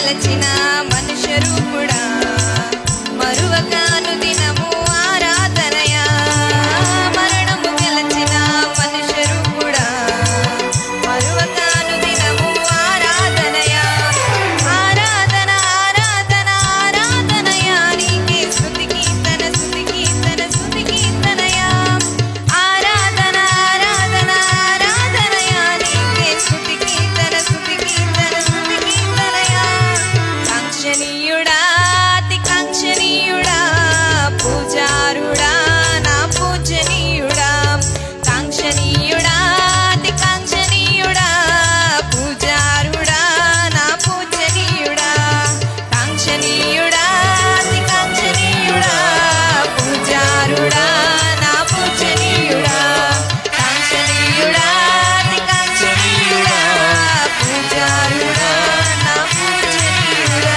గెలచిన మనుష్య రూపుడా మరువకాను దినము ఆరాధనయా మరణము గెలచిన మనుష్య రూపుడా మరువకాను దినము ఆరాధనయా ఆరాధన ఆరాధన ఆరాధనయా నీకే స్తుతి కీర్తన స్తుతి కీర్తన స్తుతి కీర్తనయా ఆరాధన ఆరాధన ఆరాధనయా నీకే స్తుతి కీర్తన స్తుతి కీర్తన స్తుతి కీర్తనయా కాంక్షణీయుడా అతి కాంక్షణీయుడా పూజారుడా నా పూజనీయుడా కాంక్షణీయుడా అతి కాంక్షణీయుడా పూజారుడా నా పూజనీయుడా కాంక్షణీయుడా అతి కాంక్షణీయుడా పూజారుడా నా పూజనీయుడా కాంక్షణీయుడా అతి కాంక్షణీయుడా పూజారుడా నా పూజనీయుడా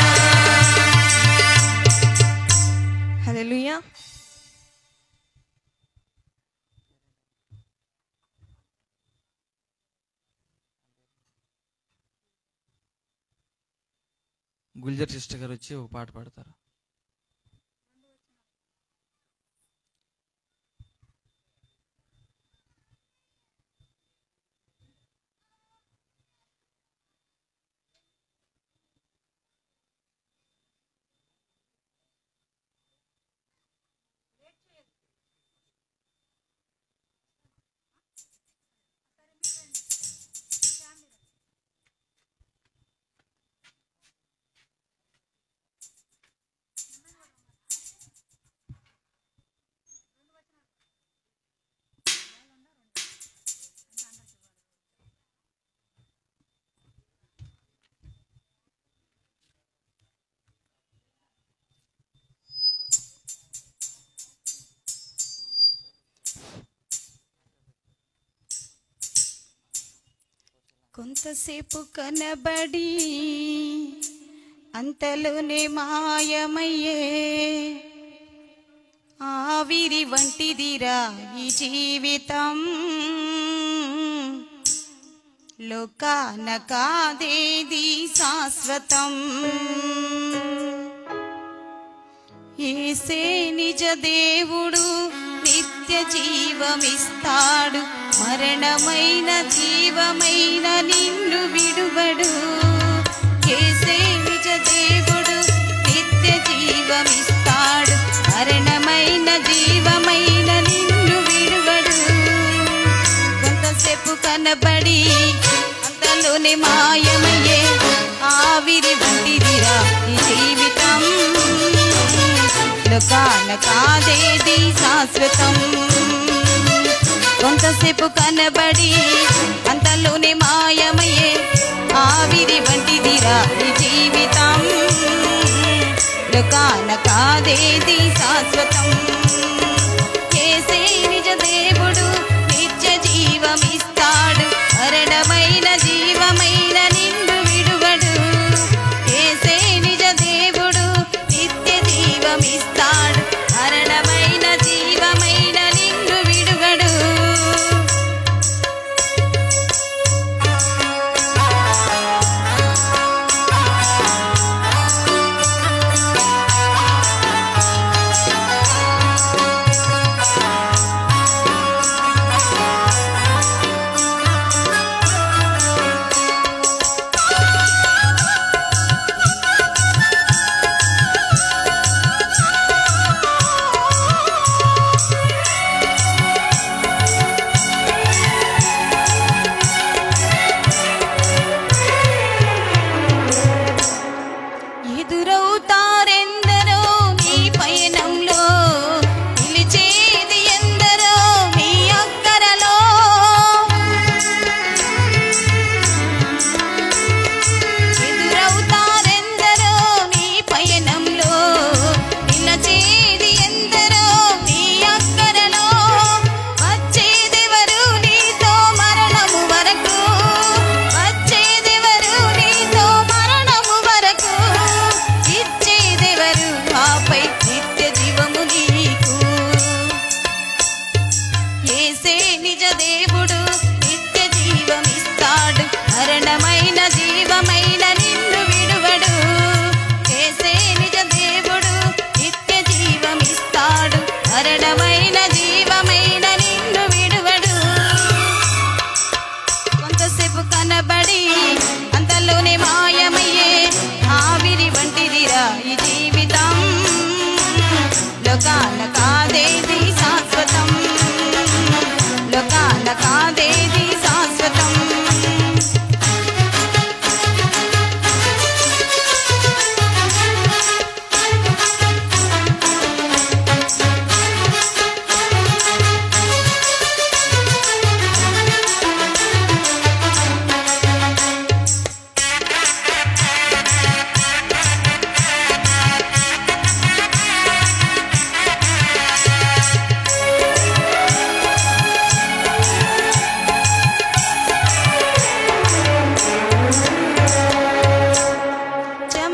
హల్లెలూయా గుల్జర్ సిస్టర్ గారు వచ్చి ఒక పాట పాడతారు కొంతసేపు కనబడి అంతలోనే మాయమయ్యే ఆవిరి వంటిదిరా ఈ జీవితం లోకాన కాదేది శాశ్వతం ఏసే నిజ దేవుడు నిత్య జీవమిస్తాడు మరణమైన జీవమైన నిన్ను విడువడు ఏసే నిజ దేవుడు నిత్య జీవమిస్తాడు మరణమైన జీవమైన నిన్ను విడువడు కొంతసేపు కనబడి అంతలోనే మాయమయ్యే ఆవిరి వంటిదిరా ఈ జీవితం లోకాన కాదేది శాశ్వతం కొంతసేపు కనబడి అంతలోనే మాయమయ్యే ఆవిరి వంటిదిరా ఈ జీవితం లోకాన కాదేది శాశ్వతం కేసే నిజ దేవుడు నిత్య జీవమిస్తాడు మరణమైన జీవమైన నిన్ను విడువడు కేసే నిజ దేవుడు నిత్య జీవమిస్తాడు మరణమైన జీవమైన నిన్ను విడువడు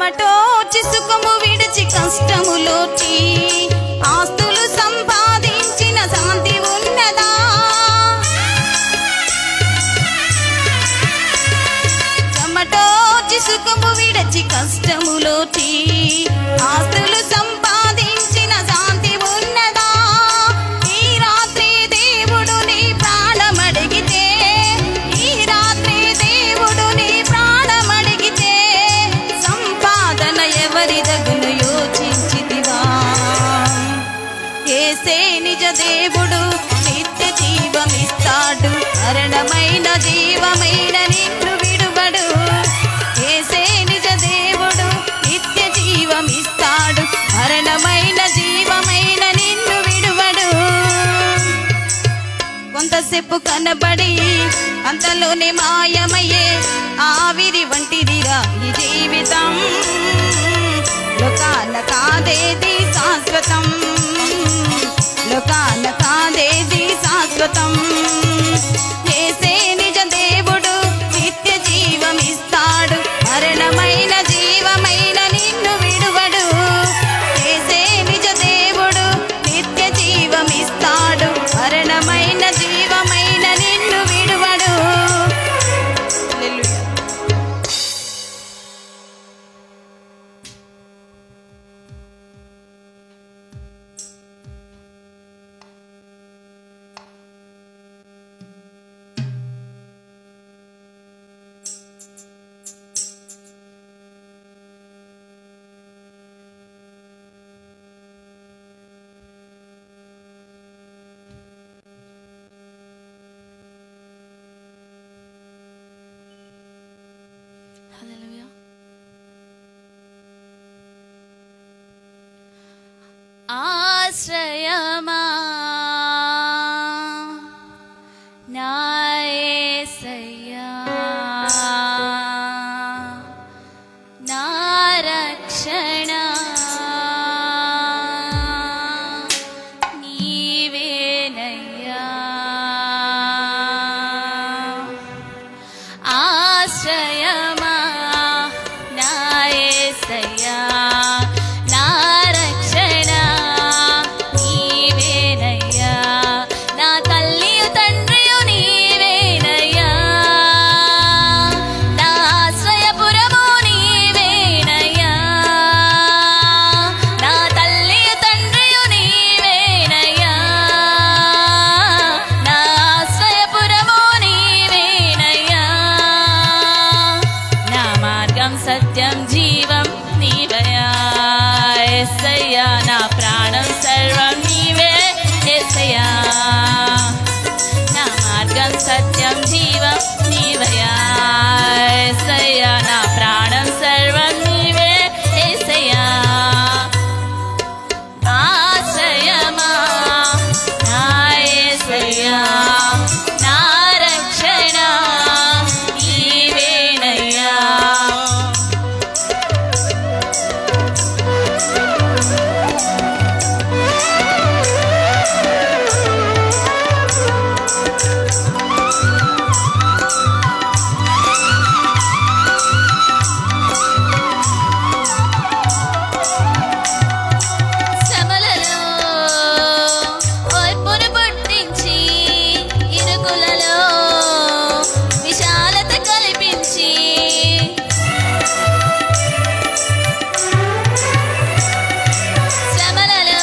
చెమటోచి సుఖము విడిచి కష్టములోచి ఆస్తులు సంపాదించిన శాంతి ఉన్నదా చెమటోచి సుఖము విడిచి కష్టములోచి ఆస్తులు సంపాదించిన శాంతి ఉన్నదా ఈ రాత్రి దేవుడు నీ ప్రాణమడిగితే ఈ రాత్రి దేవుడు నీ ప్రాణమడిగితే సంపాదన ఎవరి దగును యోచించితివా ఏసే నిజ దేవుడు నిత్య జీవమిస్తాడు మరణమైన జీవమైన నిన్ను విడువడు ఏసే నిజ దేవుడు నిత్య జీవమిస్తాడు మరణమైన జీవమైన నిన్ను విడువడు కొంతసేపు కనబడి అంతలోనే మాయమయ్యే ఆవిరి వంటిదిగా ఈ జీవితం లోకాన కాదేది శాశ్వతం లోకాన కాదేది శాశ్వతం ఏసే నిజ దేవుడు నిత్య జీవమిస్తాడు మరణమైన జీవమైన నిన్ను విడువడు ఏసే నిజ దేవుడు నిత్య జీవమిస్తాడు మరణమైన జీవమైన నిన్ను విడువడు హల్లెలూయా. ఆశ్రయమా నా యేసయ్యా నా రక్షణ నీవేనయ్యా ఆశ్రయమా నా యేసయ్యా నా రక్షణ నీవేనయ్యా నా తల్లియు తండ్రియు నీవేనయ్యా నా ఆశ్రయపురము నీవేనయ్యా నా తల్లియు తండ్రియు నీవేనయ్యా నా ఆశ్రయపురము నీవేనయ్యా నా మార్గం సత్యం జీవం నీవయా ఎస్సయ్యా నా ప్రాణం సర్వం నీవే ఎస్సయ్యా నా మార్గం సత్యం జీవం నీవయా ఎస్సయ్యా నా ప్రాణం సర్వం నీవే ఎస్సయ్యా ఆశ్రయమా నా యేసయ్యా నా రక్షణ నీవేనయ్యా శ్రమలలో ఓర్పును పుట్టించి ఇరుకులలో విశాలత కల్పించి శ్రమలలో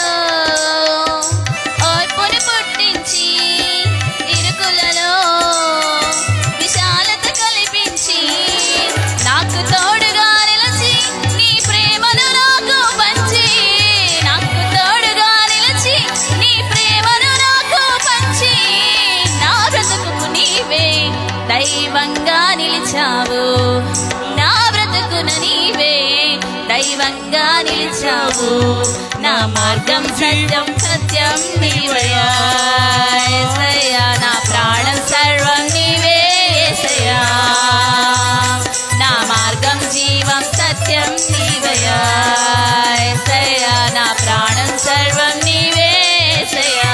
ఓర్పును పుట్టించి ఇరుకులలో విశాలత కల్పించి నాకు తోడుగా నిలిచి నీ ప్రేమను నాకు పంచి నాకు తోడుగా నిలిచి నీ ప్రేమను నాకు పంచి నా బ్రతుకు నీవే దైవంగా నిలిచావు నా బ్రతుకును నీవే దైవంగా నిలిచావు నా మార్గం సత్యం సత్యం నీవయా యేసయ్యా నా ప్రాణం సర్వం నీవే యేసయ్యా నా మార్గం జీవం సత్యం నీవయా యేసయ్యా నా ప్రాణం సర్వం నీవే యేసయ్యా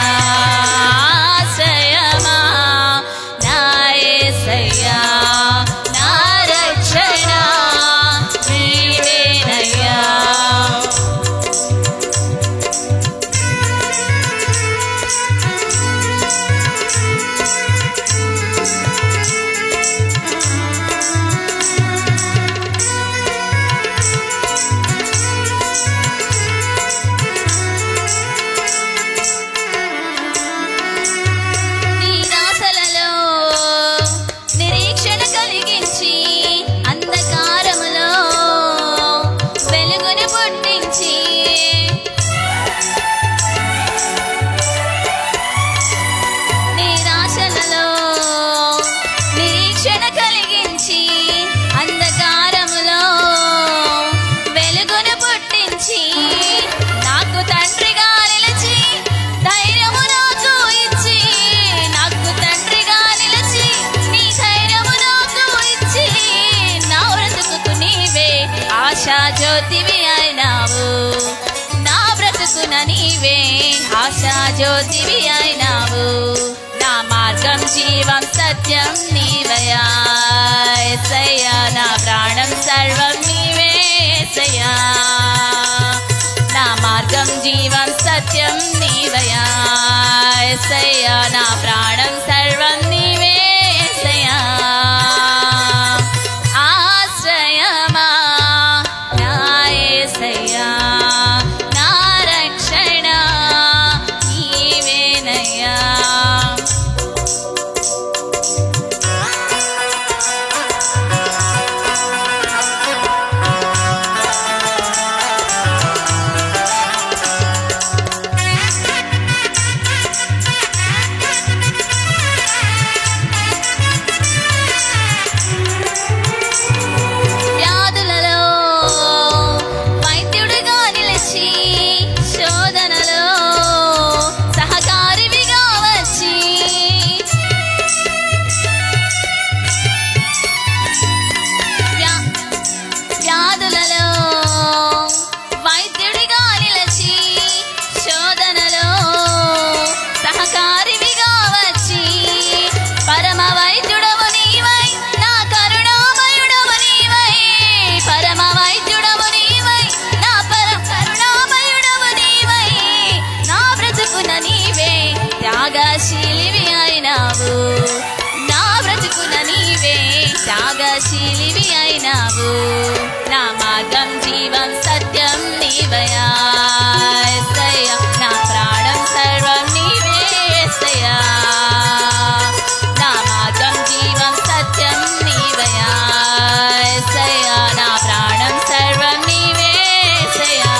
ఆశ్రయమా నా యేసయ్యా నా రక్షణ నీవేనయ్యా వెలుగును పుట్టించి నిరాశలలో నిరీక్షణ కలిగించి అంధకారములో వెలుగును పుట్టించి నాకు తండ్రిగా నిలిచి ధైర్యము నాకు ఇచ్చి నాకు తండ్రిగా నిలిచి నీ ధైర్యము నాకు ఇచ్చి నా బ్రతుకుకు నీవే ఆశా జ్యోతివి అయినావు నా బ్రతుకున నీవే ఆశా జ్యోతివి అయినావు నా మార్గం జీవం సత్యం నీవయా ఎసయ్యా నా ప్రాణం సర్వం నీవే ఎసయ్యా నా మార్గం జీవం సత్యం నీవయా ఎసయ్యా నా ప్రాణం సర్వం నీవే ఎసయ్యా ఆశ్రయమా నా యేసయ్యా నా రక్షణ నీవేనయ్యా వ్యాధులలో వైద్యుడిగా నిలిచి శోధనలో సహకారివిగా వచ్చి వ్యా- వ్యాధులలో వైద్యుడిగా నిలిచి శోధనలో సహకారివిగా వచ్చి పరమ వైద్యుడవు నీవై నా కరుణామయుడవు నీవై పరమ వైద్యుడవు నీవై నా పరమ కరుణామయుడవు నీవై నా బ్రతుకున నీవే త్యాగశీలివి అయినావు నా బ్రతుకున నీవే త్యాగశీలివి అయినావు నా మార్గం జీవం సత్యం నీవయా ఎస్సయ్యా నా ప్రాణం సర్వం నీవే ఎస్సయ్యా నా మార్గం జీవం సత్యం నీవయా ఎస్సయ్యా నా ప్రాణం సర్వం నీవే ఎస్సయ్యా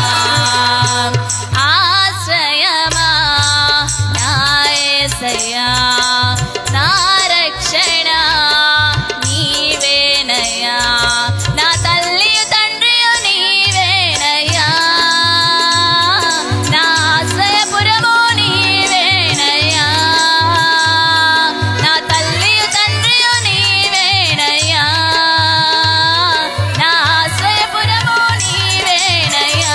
ఆశ్రయమా నా యేసయ్యా నా రక్షణ నీవేనయ్యా నా తల్లి తండ్రియు నీవేనయ్యా నా ఆశ్రయపురము నీవేనయ్యా నా తల్లి తండ్రియు నీవేనయ్యా నా ఆశ్రయపురము నీవేనయ్యా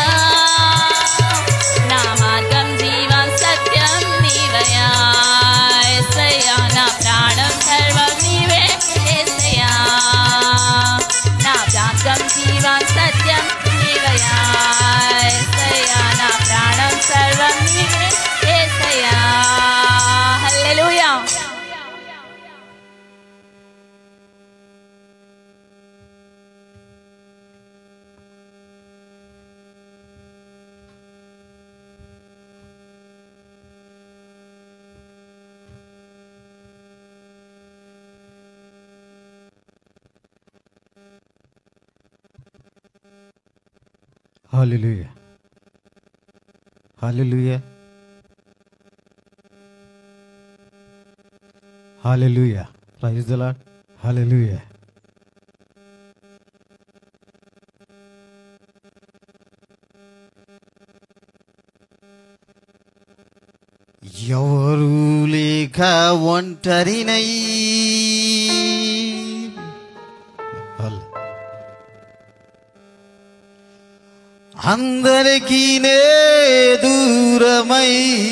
నా మార్గం జీవం సత్యం నీవయా ఎస్సయ్యా నా ప్రాణం సర్వం నీవే ఎస్సయ్యా నా మార్గం జీవం సత్యం నీవయా ఎస్సయ్యా నా ప్రాణం సర్వం నీవే ఎస్సయ్యా హల్లెలూయా Hallelujah. Hallelujah. Hallelujah. Praise the Lord. Hallelujah. ఎవరు లేక ఒంటరినై హల్- అందరికీ నే దూరమై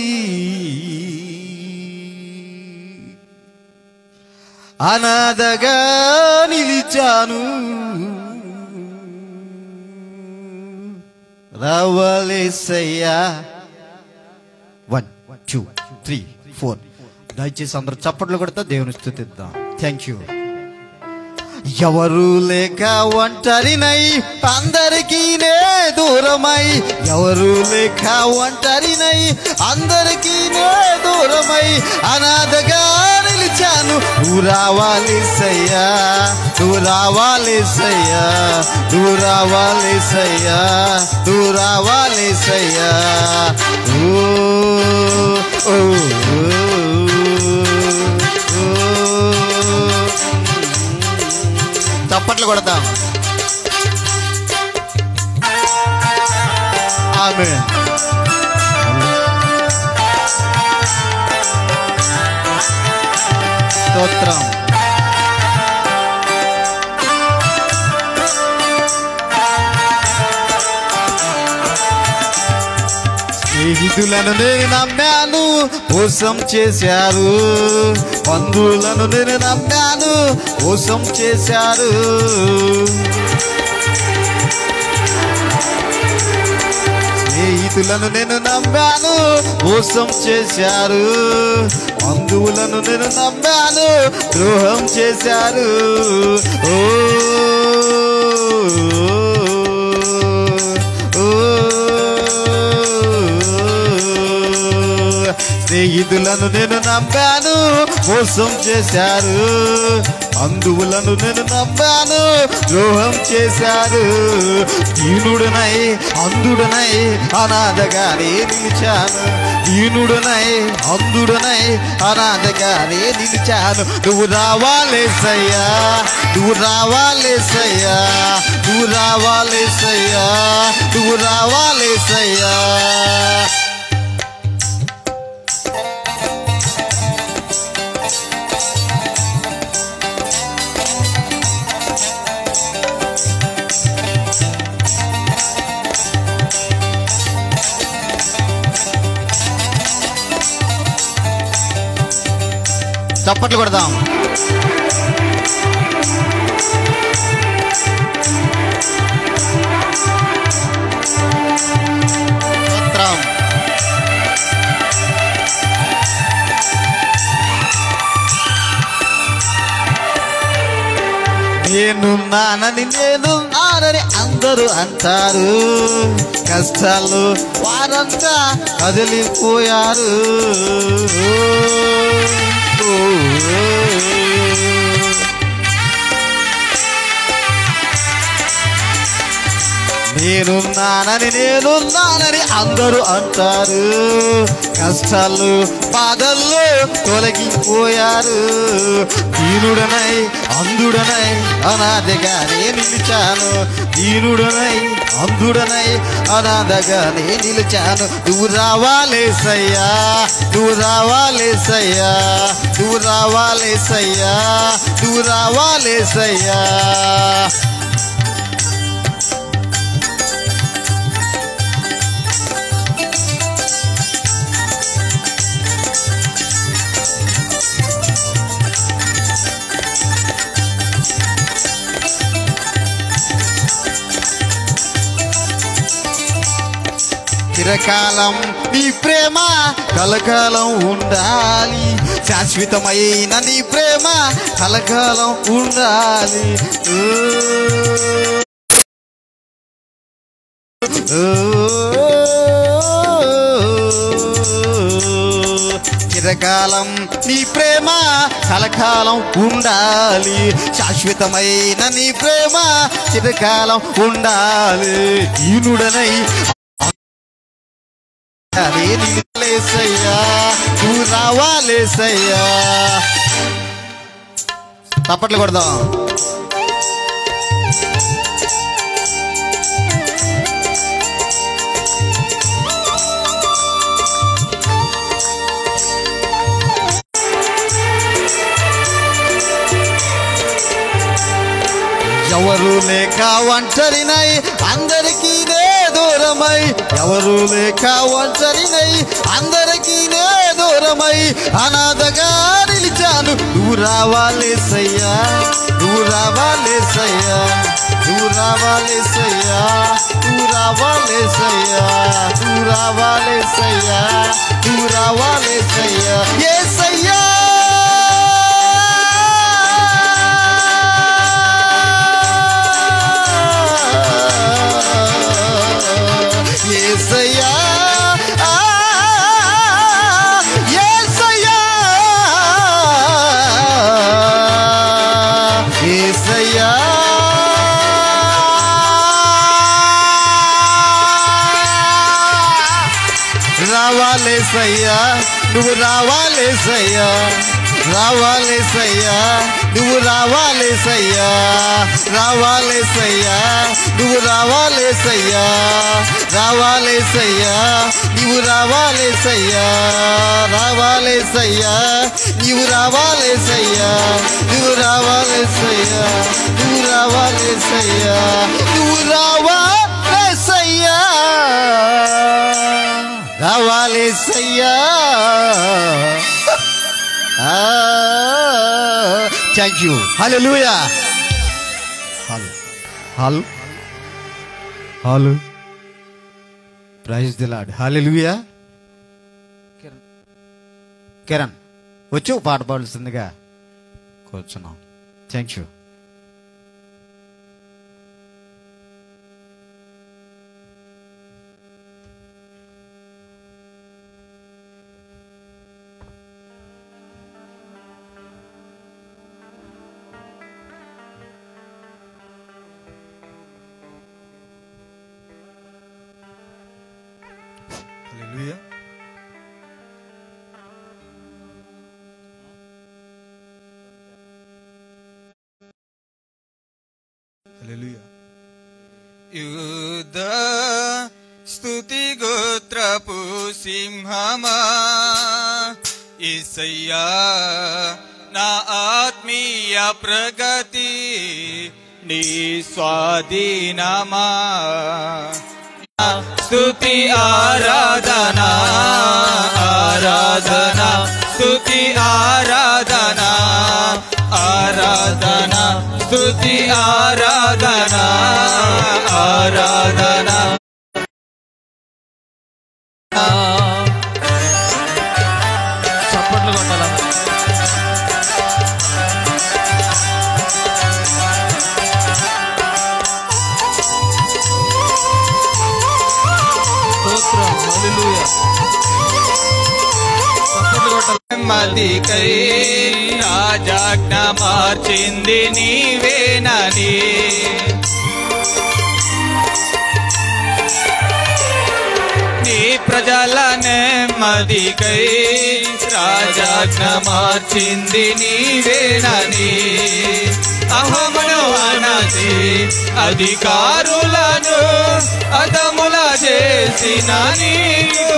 అనాథగా నిలిచాను రావాలేసయ్యా వన్ టూ త్రీ ఫోర్ దయచేసి అందరూ చప్పట్లు కొడతా దేవుని స్థుతిద్దాం థ్యాంక్ యూ ఎవరు లేక ఒంటరినై అందరికీ నే దూరమై ఎవరు లేక ఒంటరినై అందరికీ నే దూరమై అనాథగా నిలిచాను నువ్వు రావాలి సయ్యా నువ్వు రావాలి సయ్యా నువ్వు రావాలి సయ్యా నువ్వు రావాలి సయ్యా ఓ ఓ, ఓ, ఓ. చప్పట్లు కొడతాం ఆమె స్తోత్రం స్నేహితులను నేను నమ్మాను మోసం చేశారు బంధువులను నేను నమ్మాను మోసం చేశారు స్నేహితులను నేను నమ్మాను మోసం చేశారు బంధువులను నేను నమ్మాను ద్రోహం చేశారు ఓ ఓ, స్నేహితులను నేను నమ్మాను మోసం చేశారు బంధువులను నేను నమ్మాను ద్రోహం చేశారు దీనుడనై అందుడనై అనాథగానే నిలిచాను దీనుడనై అందుడనై అనాథగానే నిలిచాను నువ్వు రావాలే సయ్యా నువ్వు రావాలే సయ్యా నువ్వు రావాలే సయ్యా నువ్వు రావాలే సయ్యా చప్పట్లు కొడదాం స్తోత్రం. నేనున్నానని నేనున్నానని అందరూ అంటారు కష్టాలు వారంతా కదిలిపోయారు ఓ, ఓ, నేనున్నానని నేనున్నానని అందరూ అంటారు కష్టాలు బాధల్లో తొలగిపోయారు దీనుడనై అందుడనై అనాథగానే నిలిచాను దీనుడనై అందుడనై అనాథగానే నిలిచాను నువ్వు రావాలే సయ్యా నువ్వు రావాలే సయ్యా నువ్వు రావాలే సయ్యా నువ్వు రావాలే సయ్యా చిరకాలం నీ ప్రేమ కలకాలం ఉండాలి శాశ్వతమైన నీ ప్రేమ కలకాలం ఉండాలి ఓ, ఓ, చిరకాలం నీ ప్రేమ కలకాలం ఉండాలి శాశ్వతమైన నీ ప్రేమ చిరకాలం ఉండాలి దీనుడనై అరే నిలేసయ్యా నువ్వు రావాలేసయ్యా తప్పట్లు కొడదాం ఎవరు లేక ఒంటరినై అందరికీ నే దూరమై ఎవరు లేక ఒంటరినై అందరికీ నే దూరమై అనాథగా నిలిచాను నువ్వు రావాలేసయ్యా నువ్వు రావాలేసయ్యా నువ్వు రావాలేసయ్యా నువ్వు రావాలేసయ్యా నువ్వు రావాలేసయ్యా నువ్వు రావాలేసయ్యా ఏసయ్యా రావాలేసయ్యా నువ్వు రావాలేసయ్యా రావాలేసయ్యా నువ్వు రావాలేసయ్యా రావాలేసయ్యా నువ్వు రావాలేసయ్యా రావాలేసయ్యా నీవు రావాలేసయ్యా రావాలేసయ్యా నీవు రావాలేసయ్యా నువ్వు రావాలేసయ్యా నువ్వు రావాలేసయ్యా నువ్వు రావాలేసయ్యా రావాలేసయ్యా థ్యాంక్ యూ హలో లూయా హాల్ హాల్ హాల్ praise the Lord hallelujah Kiran వచ్చి ఒక పాట పాడుతుందిగా కూర్చున్నాం థ్యాంక్ యూ Hallelujah. Hallelujah. యుద్ధ స్తుతి గోత్రపు సింహమా ఇసయ్యా నా ఆత్మీయ ప్రగతి నీ స్వాధీనమా స్తుతి ఆరాధన ఆరాధన స్తుతి ఆరాధన ఆరాధన స్తుతి ఆరాధన ఆరాధన చప్పట్లు కొట్టాల స్తోత్రం హల్లెలూయా చప్పట్లు కొట్టాల నెమ్మదికై రాజాజ్ఞ మార్చింది నీవేనని నీ ప్రజల నెమ్మదికై రాజాజ్ఞ మార్చింది నీవేనని అహమును అనసి అధికారులను అదముల చేసిన నీకు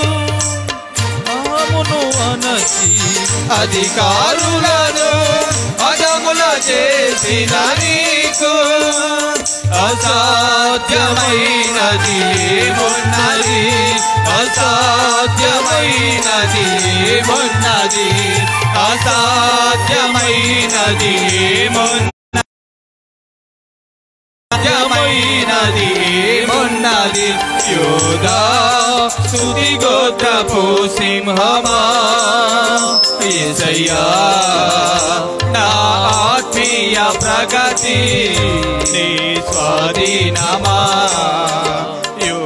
అహమును అనసి అధికారులను అదముల చేసిన నీకు అసాధ్యమైనది ఏమున్నది అసాధ్యమైనది ఏమున్నది అసాధ్యమైనది ఏమున్నది సాధ్యమైనది ఏమున్నది యోగా స్తుతి గోత్రపు సింహమా ఏసయ్యా నా ఆత్మీయ ప్రగతి నీ స్వాధీనమా యో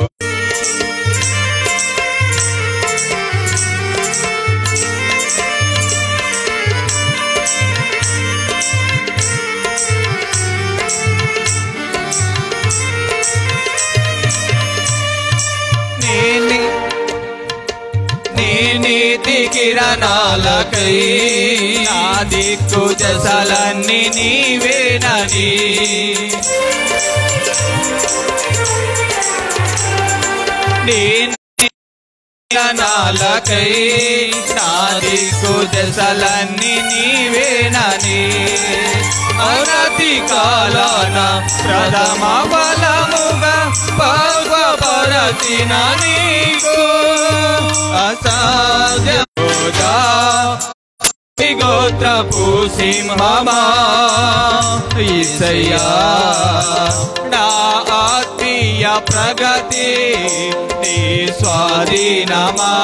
నేని నీ నీతి కిరణాలకై నా దిక్కు దశలన్నీ నీవేనని నీ కిరణాలకై నా దిక్కు దశలన్నీ నీవేనని అనతి కాలాన ప్రథమ బలముగా పరచిన నీకు అసాధ్యముగా గోత్రపు సింహమా ఈసయ్యా నా ఆత్మీయ ప్రగతి నీ స్వాధీనమా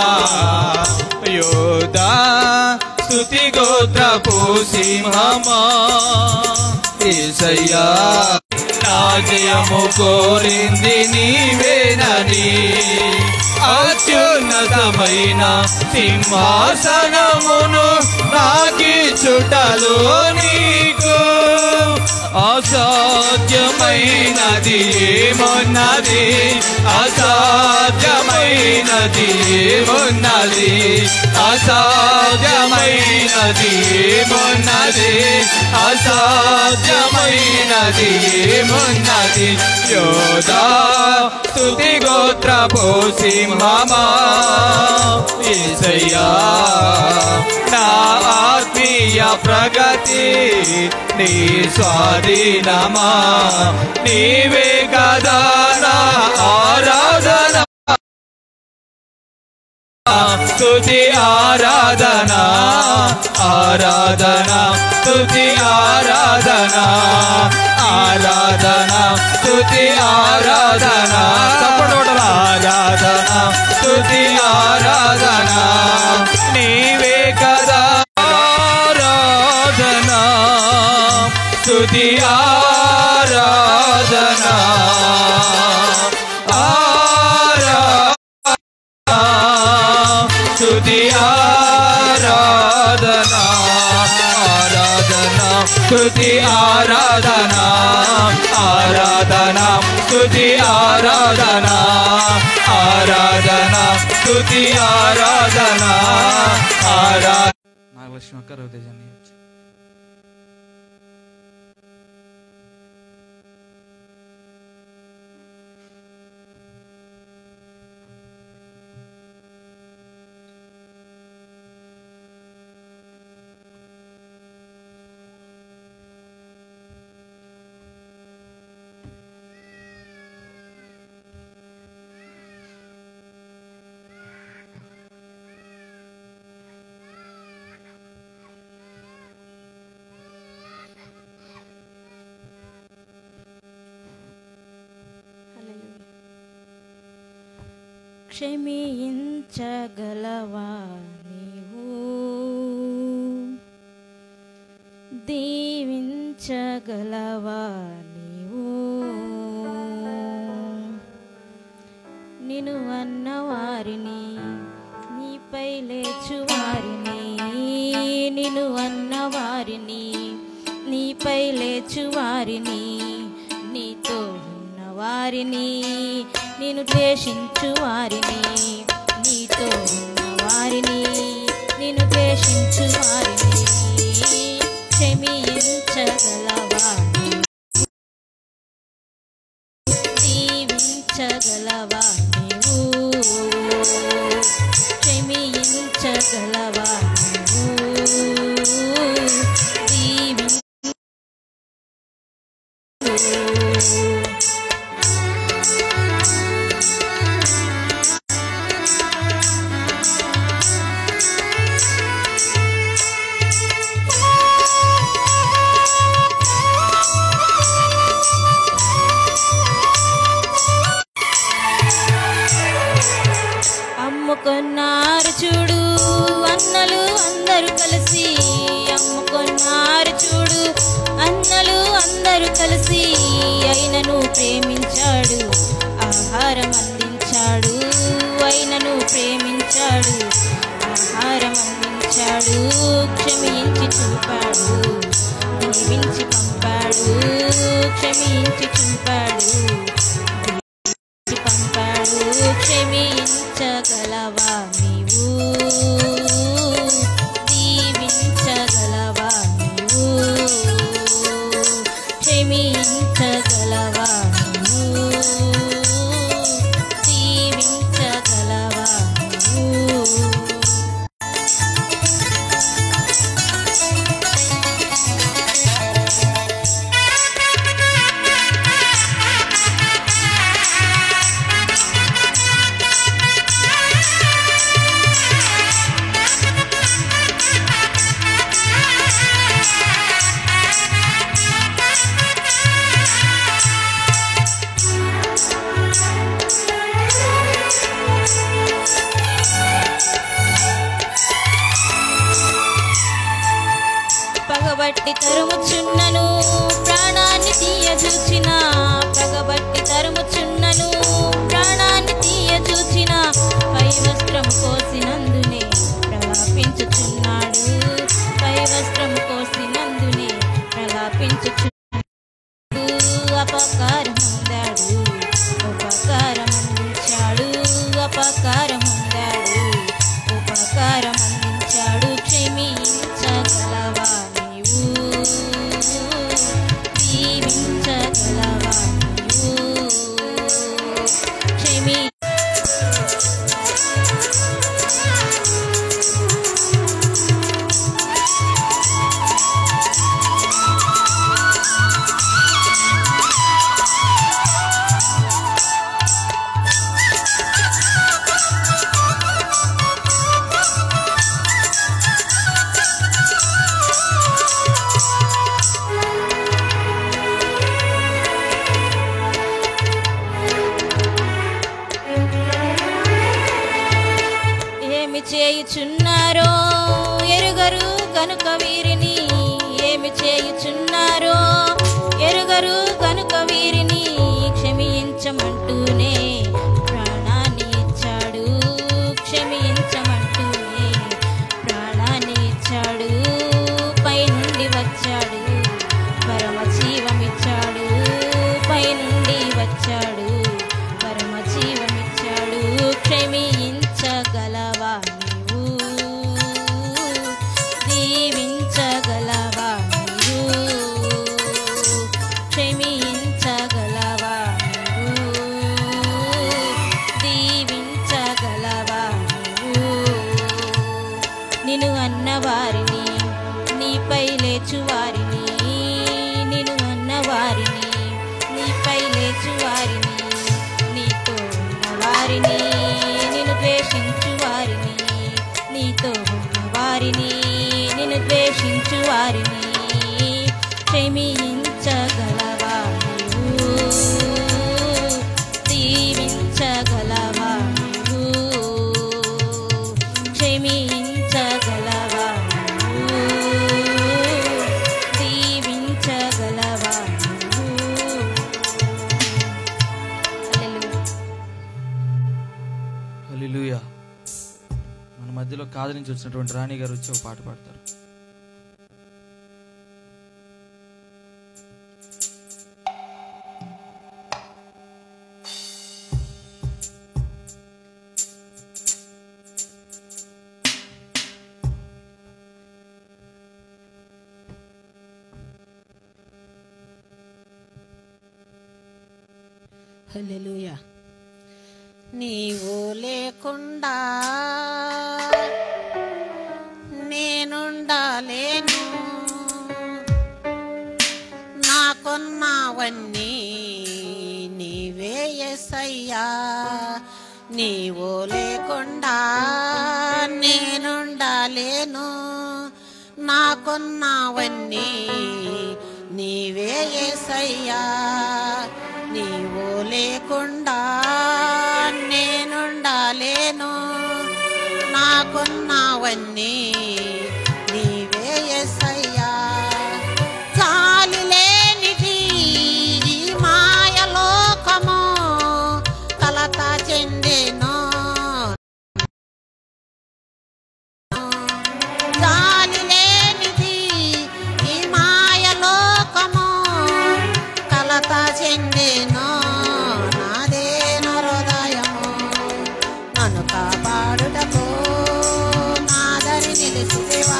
యోధా స్తుతి గోత్రపు సింహమా ఏసయ్యా నా జయము కోరింది నీవేనని అత్యున్నతమైన సింహాసనమును నాకి చుటలో నీకు అసాధ్యమైనది ఏమున్నది అసాధ్యమైనది ఏమున్నది అసాధ్యమైనది ఏమున్నది అసాధ్యమైనది ఏమున్నది యోధా స్తుతి గోత్రపు సింహమా ఏసయ్యా నా ఆత్మీయ ప్రగతి నీ స్వాధీనమా నీవే కదా నా ఆరాధన స్తుతి ఆరాధన ఆరాధన స్తుతి ఆరాధన ఆరాధన స్తుతి ఆరాధన తప్పడోడల ఆరాధన స్తుతి ఆరాధన నీవే కదా ఆరాధన స్తుతి ఆరాధన ఆరాధన స్తుతి ఆరాధన ఆరాధన స్తుతి ఆరాధన ఆరాధన స్తుతి ఆరాధన ఆరాధన స్తుతి ఆరాధన ఆరాధన నాగలక్ష్మి అక్క రవితేజాన్ని క్షమించగలవా నీవు దీవించగలవా నీవు నిను అన్న వారిని నీపై లేచు వారిని నిను అన్న వారిని నీపై లేచు వారిని నీతో ఉన్న వారిని నేను ద్వేషించు వారిని నీతో ఉన్న వారిని నేను ద్వేషించు వారిని క్షమించగలవా దీవించగలవా నీవు క్షమించగలవా నీవు దీవించు అమ్ముకున్నారు చూడు అన్నలు అందరూ కలిసి అమ్ముకున్నారు చూడు అన్నలు అందరూ కలిసి అయినను ప్రేమించాడు ఆహారం అందించాడు అయినను ప్రేమించాడు ఆహారం అందించాడు క్షమించి చూపాడు దీవించి పంపాడు క్షమించి చూపాడు పంపాడు క్షమించగలవా నీవు దీవించగలవా నీవు క్షమించగలవా నీవు దీవించగలవా నీవు పగబట్టి తరుముచున్నను ప్రాణాన్ని తీయజూచిన పగబట్టి తరుముచున్నను ప్రాణాన్ని తీయజూచిన పై వస్త్రం కోసినందునే ప్రలాపించుచున్నాడు పై వస్త్రం కోసినందునే ప్రలాపించుచు చేయుచున్నారో ఎరుగరు గనుక వీరిని ఏమి చేయుచున్నారో ఎరుగరు గనుక వీరిని క్షమించమంటూనే ప్రాణాన్ని ఇచ్చాడు క్షమించమంటూనే ప్రాణాన్ని ఇచ్చాడు పైనుండి వచ్చాడు పరమ జీవమిచ్చాడు పైనుండి వచ్చాడు పరమ జీవమిచ్చాడు క్షమించగలవా నీవు దీవించగలవా నీవు క్షమించగలవా నీవు దీవించగలవా నీవు నిన్ను అన్నవారిని నీపై లేచువారిని నిన్ను అన్నవారిని నీపై లేచువారిని నీతో ఉన్నవారిని నిన్ను ద్వేషించు వారిని నీతో ఉన్నవారిని నిన్ను ద్వేషించు వారిని క్షమించగలవా నీవు దీవించగలవా నీవు క్షమించగలవా నీవు దీవించగలవా నీవు హల్లెలూయా. హల్లెలూయా మన మధ్యలో కాదు నుంచి వచ్చినటువంటి రాణి గారు వచ్చి ఒక పాట పాడతారు హల్లెలూయా నీవు లేకుండా నేనుండాలేను నాకున్నావన్నీ నీవే ఎసయ్యా నీవు లేకుండా నేనుండాలేను నాకున్నావన్నీ నీవే ఎసయ్యా నీవు లేకుండా నేనుండాలేను నాకున్నావన్నీ నీవే ఎసయ్యా చాలి లేనిది ఈ మాయలోకము కలత చెందెను చాలి లేనిది ఈ మాయలోకము కలత చెందెను నాదేన హృదయము నన్ను కాపాడుటకు నాదరి నిలిచితివా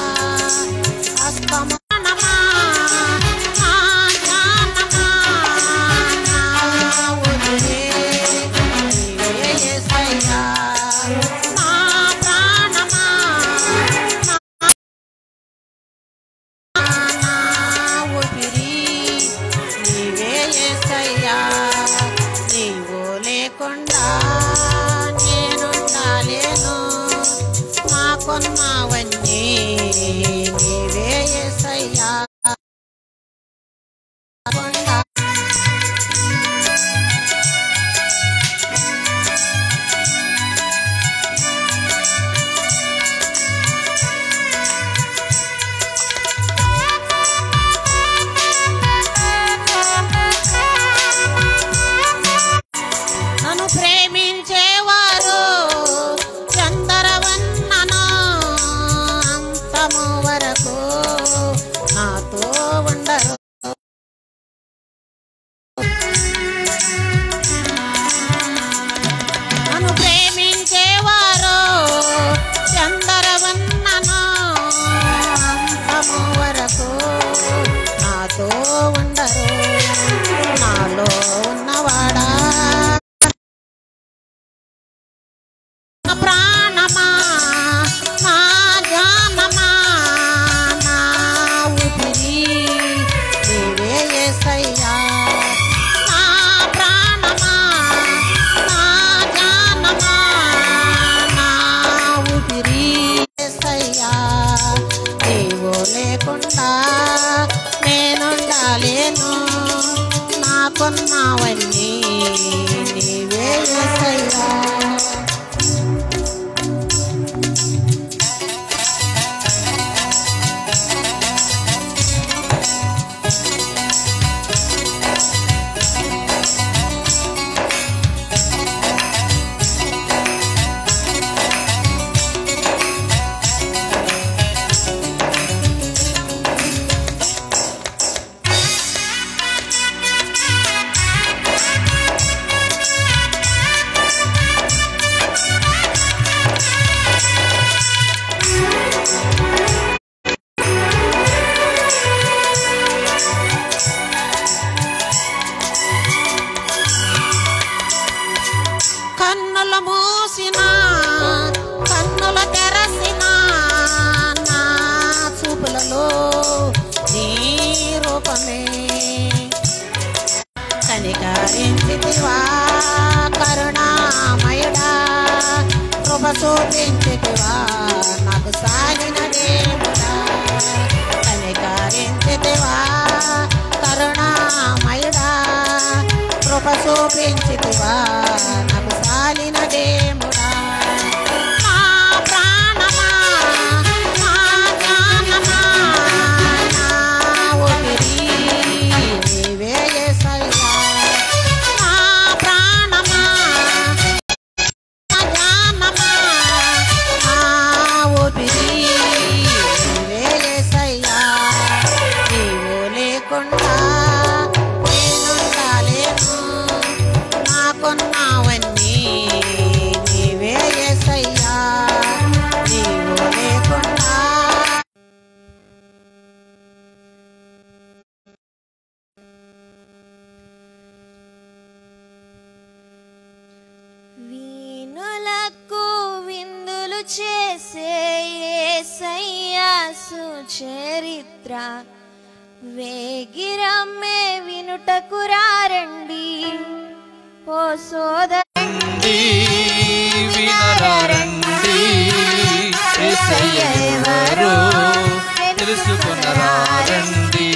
మూసిన కన్నుల తెరసిన నా చూపులలో నీ రూపమే కనికరించితివా కరుణామయుడా కృప చూపించితివా నాకు సాగిన దేవుడా కనికరించితివా కరుణామయుడా కృప చూపించితివా నాకు సాలిన దేవుడా మా ప్రాణమా మా ప్రాణమా నా ఊపిరి నీవే యేసయ్యా మా ప్రాణమా మా జానమా నా ఊపిరి నీవే యేసయ్యా నీవు లేకుండా నేనుండాలేను నాకున్నావన్నీ నీవే యేసయ్యా నీవు లేకుండా వీణులకు విందులు చేసే యేసయ్యా సుచరిత్ర వేగిరమ్మే వినుటకు రారండి ఓ సోదరండి వినరండి యేసయ్య ఎవరో తెలుసుకున్నరారండి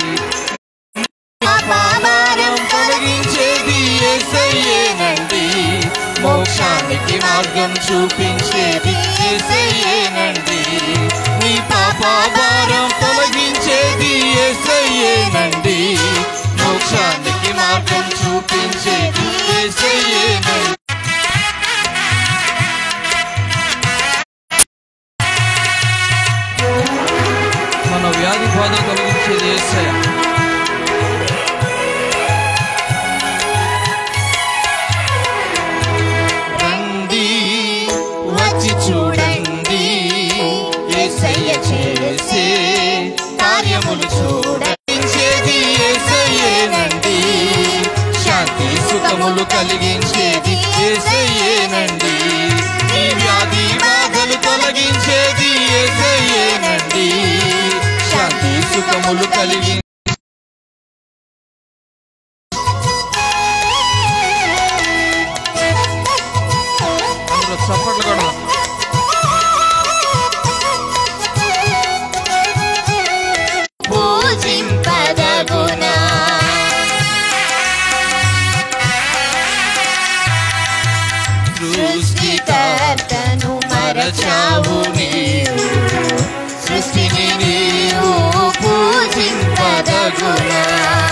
పాపాభారం తొలగించేది యేసయ్యేనండి మోక్షానికి మార్గం చూపించేది యేసయ్యేనండి నీ పాపాభారం తొలగించేది యేసయ్యేనండి మోక్షానికి మార్గం చూపించేది యేసయ్యేనండి మన వ్యాధి బాధ కలిగించేది యేసయ్య రండి వచ్చి చూడండి యేసయ్య చేసే కార్యములు చూడండి యేసయ్యేనండి శాంతి సుఖములు కలిగించేది యేసయ్యేనండి ఈ వ్యాధి బాధలు తొలగించేది యేసయ్యేనండి శాంతి సుఖములు కలిగి అందరూ చప్పట్లు కూడా పూజింపదగునా సృష్టికర్తను మరచావు నీవు సృష్టిని నీవు పూజింపదగునా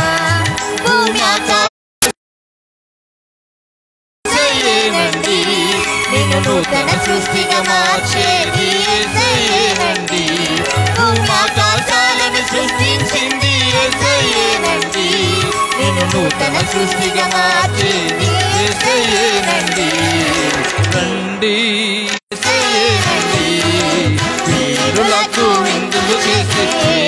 యేసయ్యేనండి నిన్ను నూతన సృష్టిగా మార్చేది యేసయ్యేనండి భూమాకాశాలను సృష్టించింది యేసయ్యేనండి నిన్ను నూతన సృష్టిగా మార్చేది యేసయ్యేనండి రండి యేసయ్యేనండి వీరులకు విందులు చేసే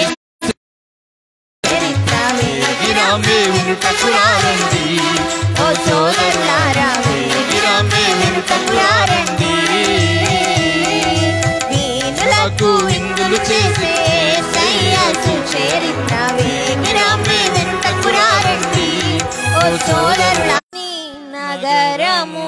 విరామే వినుటకు రారండి ఓ సోదరులారా విరామే వినుటకు రారండి వీణులకు విందులు చేసే సయ్యాసు చేరిన విరామే వినుటకు రారండి ఓ సోదరులా నగరము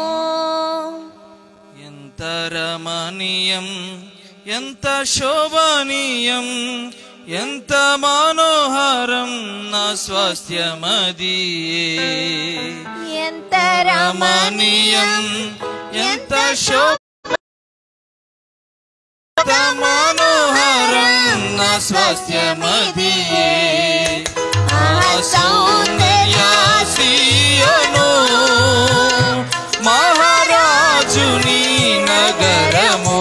ఎంత రమణీయం ఎంత శోభనీయం ఎంత మనోహరం నా స్వాస్థ్యమదియే ఎంత రమణీయం ఎంత శోభ ఎంత మనోహరం నా స్వాస్థ్యమదియే ఆ సౌందర్యాసియోను మహారాజుని నగరము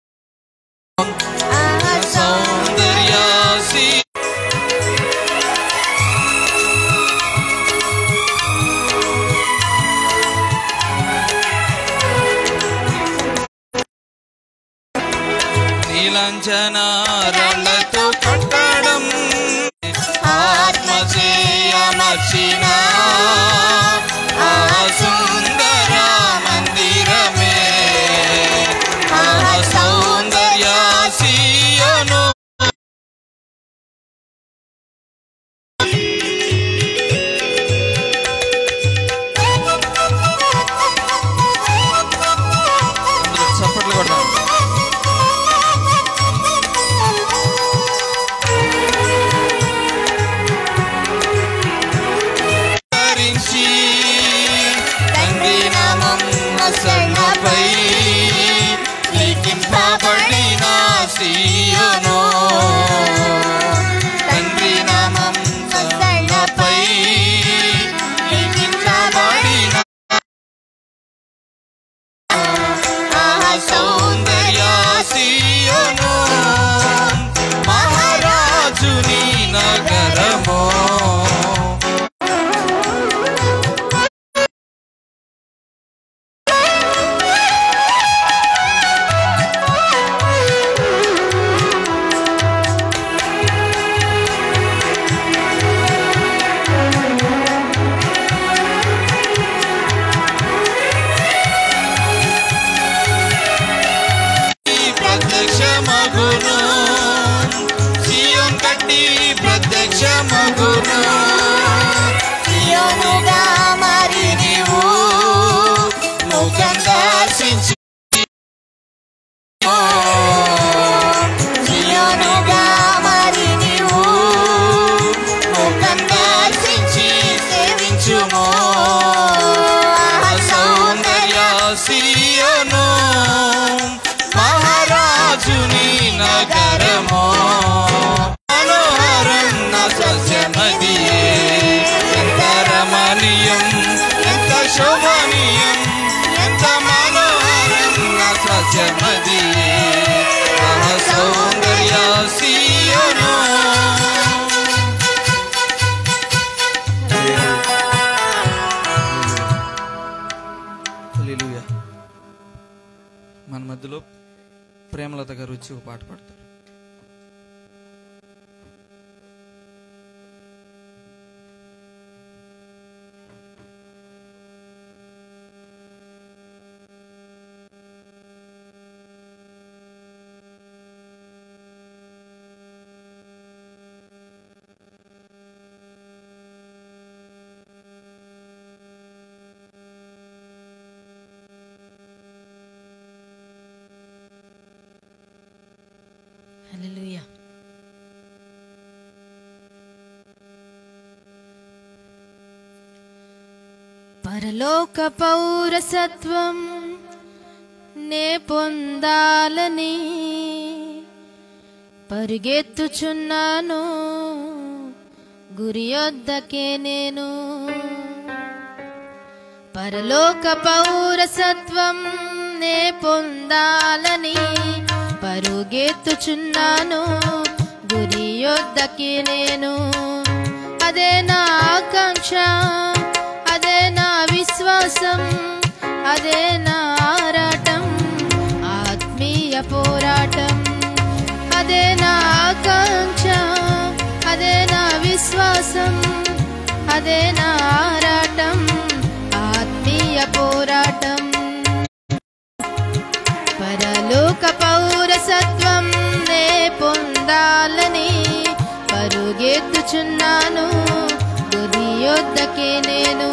సౌందర్యాసి నీలంజన రాళ్లతో కట్టడం ఆత్మచేయమర్చిన ఆ సుందర మందిరం సొసలపై లిఖింపబడిన సీయోను తండ్రి నామం సొసలపై లిఖింపబడిన ఆ సౌందర్య సీయోను మహారాజుని నగరమో ప్రత్యక్షమగును సియోన్ కట్టి ప్రత్యక్షమగును సియోనుగా మరి నీవు ముఖం దర్శించి సియోనుగా మరి నీవు ముఖం దర్శించి సేవించుమో ఆ సౌందర్య సియోను మహారాజుని నగరమో మనోహరం నా సస్యమదియే ఎంత రమణీయం ఎంత శోభనీయం ఎంత మనోహరం నా సస్యమదియే ఆ సౌందర్య సీయోను హల్లెలూయా మన మధ్యలో ప్రేమలత గారు వచ్చి ఒక పాట పాడతారు హల్లెలూయా పరలోక పౌరసత్వం నే పొందాలని పరిగెత్తుచున్నాను గురి వద్దకే నేను పరలోక పౌరసత్వం నే పొందాలని పరుగెత్తుచున్నాను గురి యొద్దకి నేను అదే నా ఆకాంక్ష అదే నా విశ్వాసం అదే నా ఆరాటం ఆత్మీయ పోరాటం అదే నా ఆకాంక్ష అదే నా విశ్వాసం అదే నా ఆరాటం ఆత్మీయ పోరాటం పరలోక పౌరసత్వం నే పొందాలని పరుగెత్తుచున్నాను గురి యొద్దకే నేను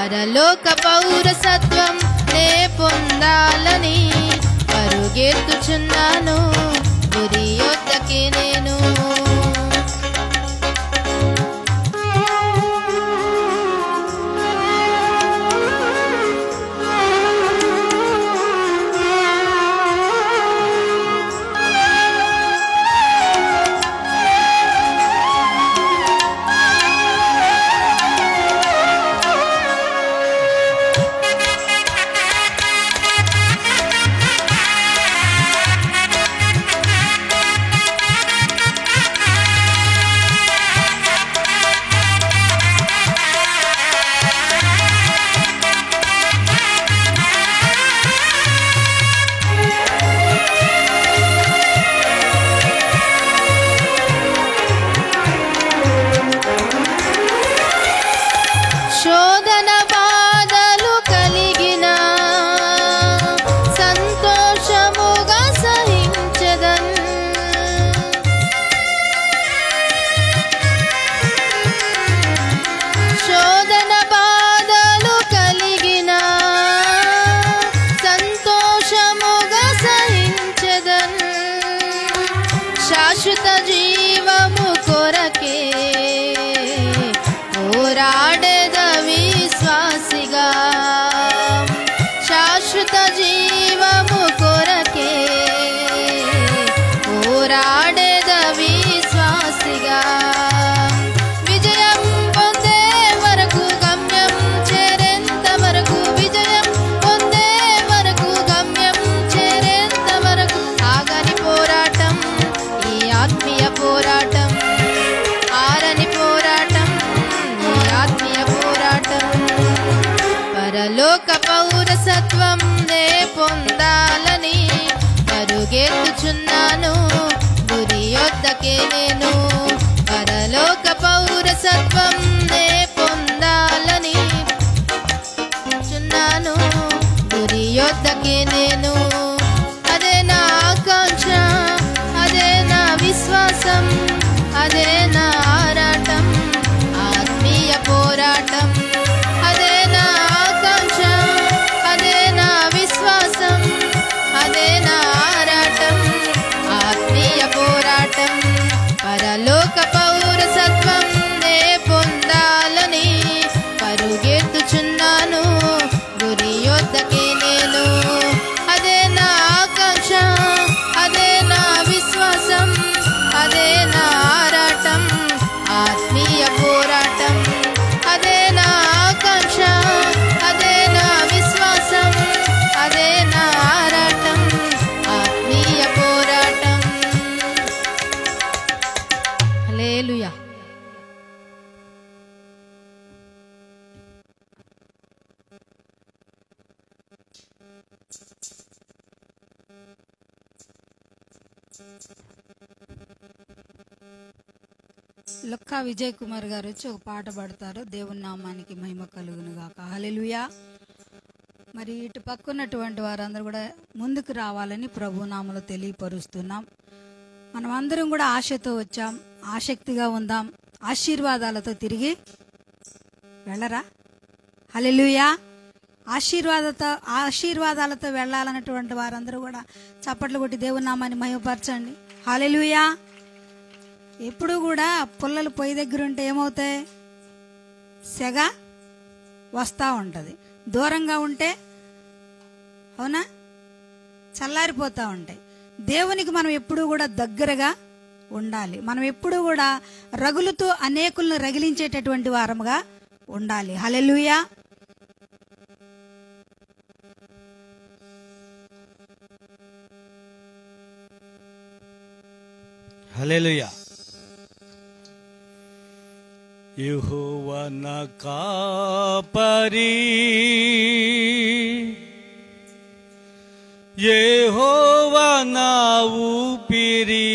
పరలోక పౌరసత్వం నే పొందాలని పరుగెత్తుచున్నాను గురి యొద్దకి నేను శోధన బాధలు కలిగిన సంతోషముగా సహించదన్ శోధన బాధలు కలిగిన సంతోషముగా సహించదన్ శాశ్వత జీవము కొరకే పోరాడేద విశ్వాసిగా శాశ్వత జీవము కొరకే పోరాడేద విశ్వాసిగా విజయం పొందే వరకు గమ్యం చేరేంత వరకు విజయం పొందే వరకు గమ్యం చేరేంత వరకు ఆగని పోరాటం ఈ ఆత్మీయ పోరాటం ఆరని పోరాటం ఈ ఆత్మీయ పోరాటం పరలోక పౌరసత్వం నే పొందాలని పరుగెత్తుచున్నాను గురి యొద్దకే నేను పరలోక పౌరసత్వం నే పొందాలని చున్నాను గురి యొద్దకే నేను అదే నా ఆకాంక్ష అదే నా విశ్వాసం అదే నా ఆరాటం ఆత్మీయ పోరాటం అదే నా ఆకాంక్ష అదే నా విశ్వాసం అదే నా ఆరాటం ఆత్మీయ పోరాటం పరలోక పౌరసత్వం నే పొందాలని పరుగెత్తుచున్నాను గురి యొద్దకే నేను అదే నా ఆకాంక్ష అదే నా విశ్వాసం అదే నా ఆరాటం ఆత్మీయ పోరాటం అదే నా ఆకాంక్ష అదే నా విశ్వాసం అదే నా ఆరాటం ఆత్మీయ పోరాటం హల్లెలూయా లొక్కా విజయ్ కుమార్ గారు వచ్చి ఒక పాట పాడతారు దేవుని నామానికి మహిమ కలుగును గాక హల్లెలూయా మరి ఇటు పక్కున్నటువంటి వారందరూ కూడా ముందుకు రావాలని ప్రభు నామలో తెలియపరుస్తున్నాం మనం అందరం కూడా ఆశతో వచ్చాం ఆసక్తిగా ఉందాం ఆశీర్వాదాలతో తిరిగి వెళ్ళరా హల్లెలూయా ఆశీర్వాదతో ఆశీర్వాదాలతో వెళ్ళాలన్నటువంటి వారందరూ కూడా చప్పట్లు కొట్టి దేవుని నామాన్ని మహిమపరచండి హల్లెలూయా ఎప్పుడు కూడా పుల్లలు పొయ్యి దగ్గర ఉంటే ఏమవుతాయి సెగ వస్తూ ఉంటుంది దూరంగా ఉంటే అవునా చల్లారిపోతూ ఉంటాయి దేవునికి మనం ఎప్పుడూ కూడా దగ్గరగా ఉండాలి మనం ఎప్పుడూ కూడా రగులుతో అనేకులను రగిలించేటటువంటి వారముగా ఉండాలి హలెలుయా హల్లెలూయా యెహోవన కాపరి యెహోవన ఊపిరి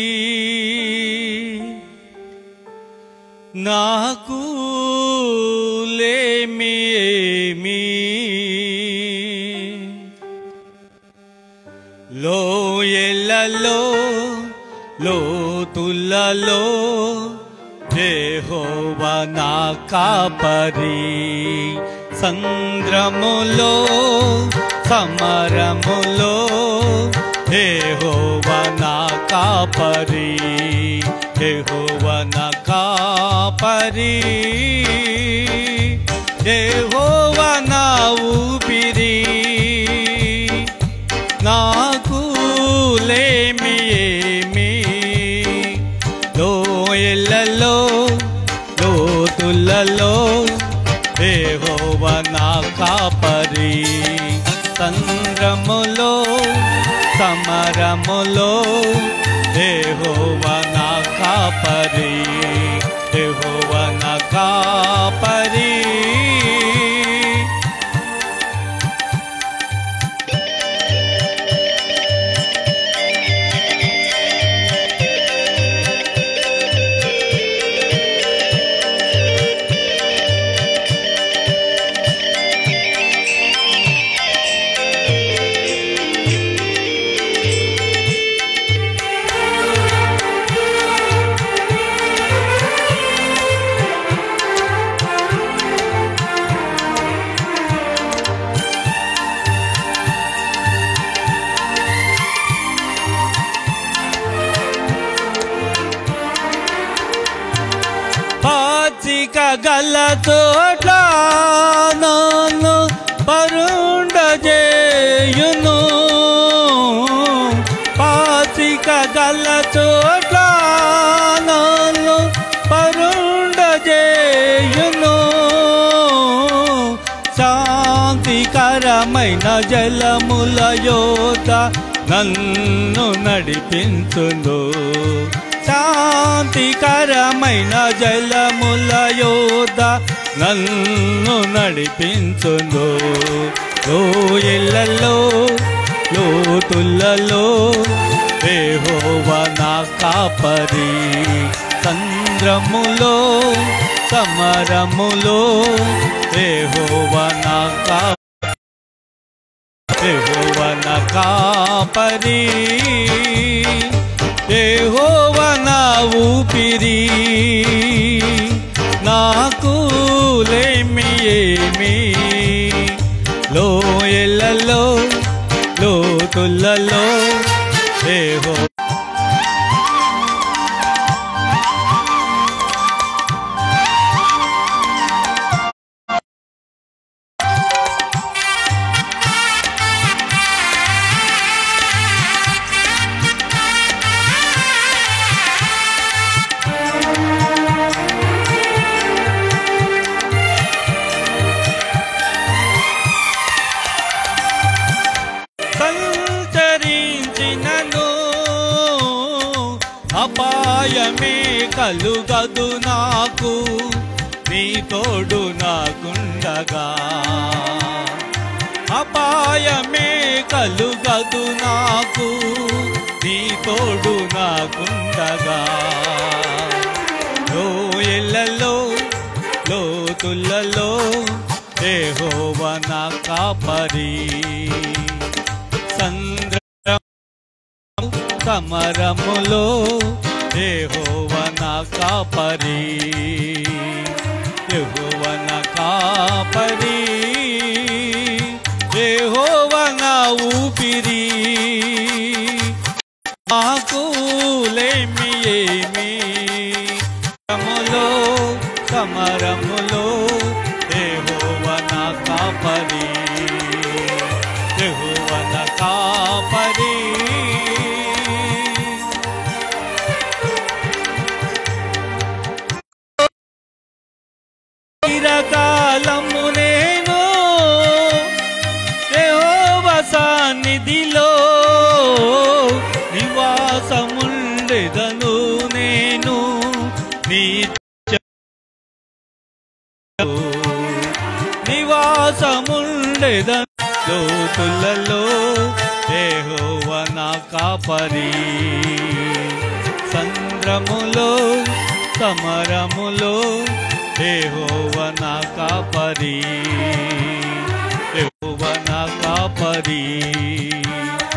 నాకు లేమి ఏమీ లోయలలో లోతులలో యెహోవా నా కాపరి సంద్రములో సమరములో యెహోవా నా కాపరి యెహోవా నా కాపరి యెహోవా నా ఊపిరి నాకు లేమి ఏమి లోయలలో లోతులలో ఏహోవ నా కాపరి సంద్రములో సమరములో ఏహోవ నా కాపరి ఏహోవ నా కాపరి పాచిక గల చోట్ల నన్ను పరుండజేయును పాచిక గల చోట్ల నన్ను పరుండజేయును శాంతికరమైన జలముల యోత నన్ను నడిపించును శాంతికరమైన జలముల యోధ నన్ను నడిపించును లోయలలో లోతులలో ఏహోవ నా కాపరి చంద్రములో సమరములో ఏహోవ నా కా ఏహోవ నా కాపరి ఏహోవ నా ఊపిరి నాకు లేమి ఏమి లోయలలో లోతులలో ఏహో సంచరించినను అపాయమే కలుగదు నాకు నీ తోడు నాకుండగా అపాయమే కలుగదు నాకు నీ తోడు నాకుండగా లోయలలో లోతులలో ఏహోవ నా కాపరి సంద్ర సమరములో ఏహోవ నా కాపరి యెహోవ నా కాపరి యెహోవ నా ఊపిరి నాకు లేమి ఏమి సమరములో సమరములో యెహోవ నా కాపరి యెహోవ నా కాపరి చిరకాలము నేను యెహోవ సన్నిధిలో నివాసముండెదను నేను నిత్య నివాసముండెదను లోతులలో యెహోవ నా కాపరి సంద్రములో సమరములో యెహోవ నా కాపరి యెహోవ నా కాపరి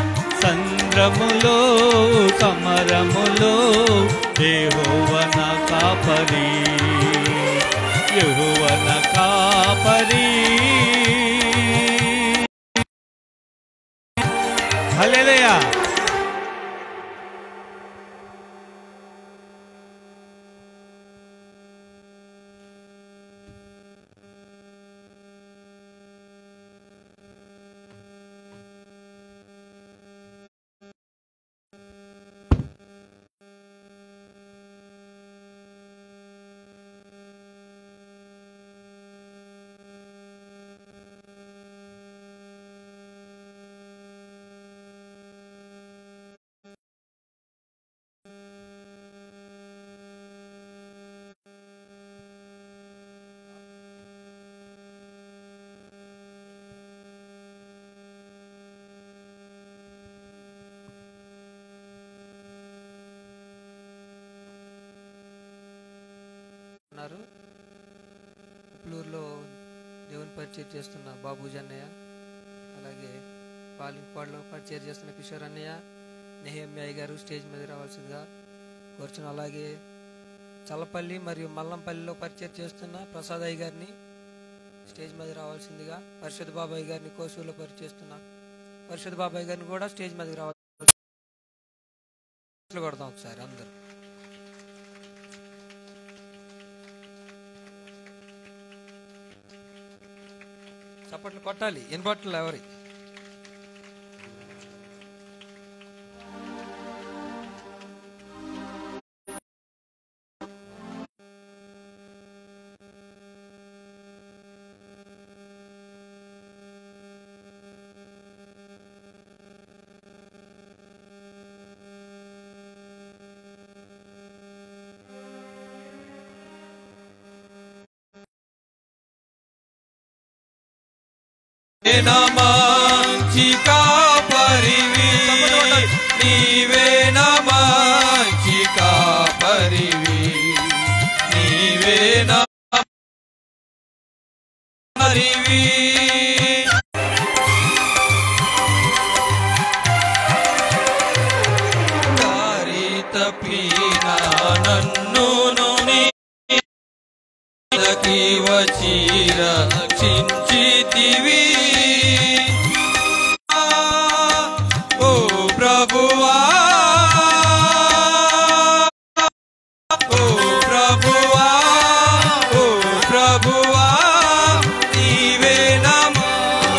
సంద్రములో సమరములో యెహోవ నా కాపరి యెహోవన కాపరి హల్లెలూయా ఉన్నారు ఉప్లూరులో దేవుని పరిచయం చేస్తున్న బాబూజీ అన్నయ్య అలాగే పాలింపాడులో పరిచయం చేస్తున్న కిషోర్ అన్నయ్య నెహమ్యాయ్ గారు స్టేజ్ మీద రావాల్సిందిగా కూర్చుని అలాగే చల్లపల్లి మరియు మల్లంపల్లిలో పరిచయం చేస్తున్న ప్రసాద్ అయ్య గారిని స్టేజ్ మీద రావాల్సిందిగా పరిషత్ బాబాయ్ గారిని కోసూరులో పరిచేస్తున్న పరిషత్ బాబాయ్ గారిని కూడా స్టేజ్ మీదకి రావాలి కొడదాం ఒకసారి అందరూ చప్పట్లు కొట్టాలి వినబట్టలు ఎవరి మంచి కాపరివి నీవే నా మంచి కాపరివి నీవే నా పరివి దారి తప్పిన నన్ను నీకి వచ్చి రక్షించితివి ఓ ప్రభువా ఓ ప్రభువా ఓ ప్రభువా నీవే నమా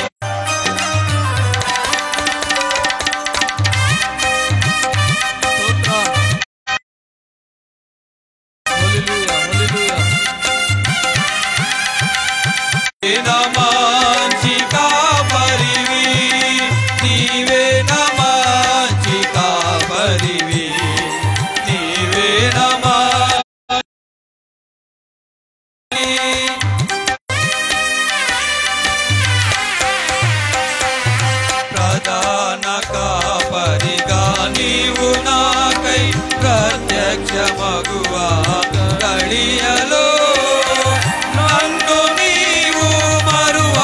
మంచి కాపరివి నీవే మంచి కాపరివి నీవే నమా ప్రధాన కాపరిగా నీవు నాకై ప్రత్యక్ష మగువా గడియలో నన్ను నీవు మరువా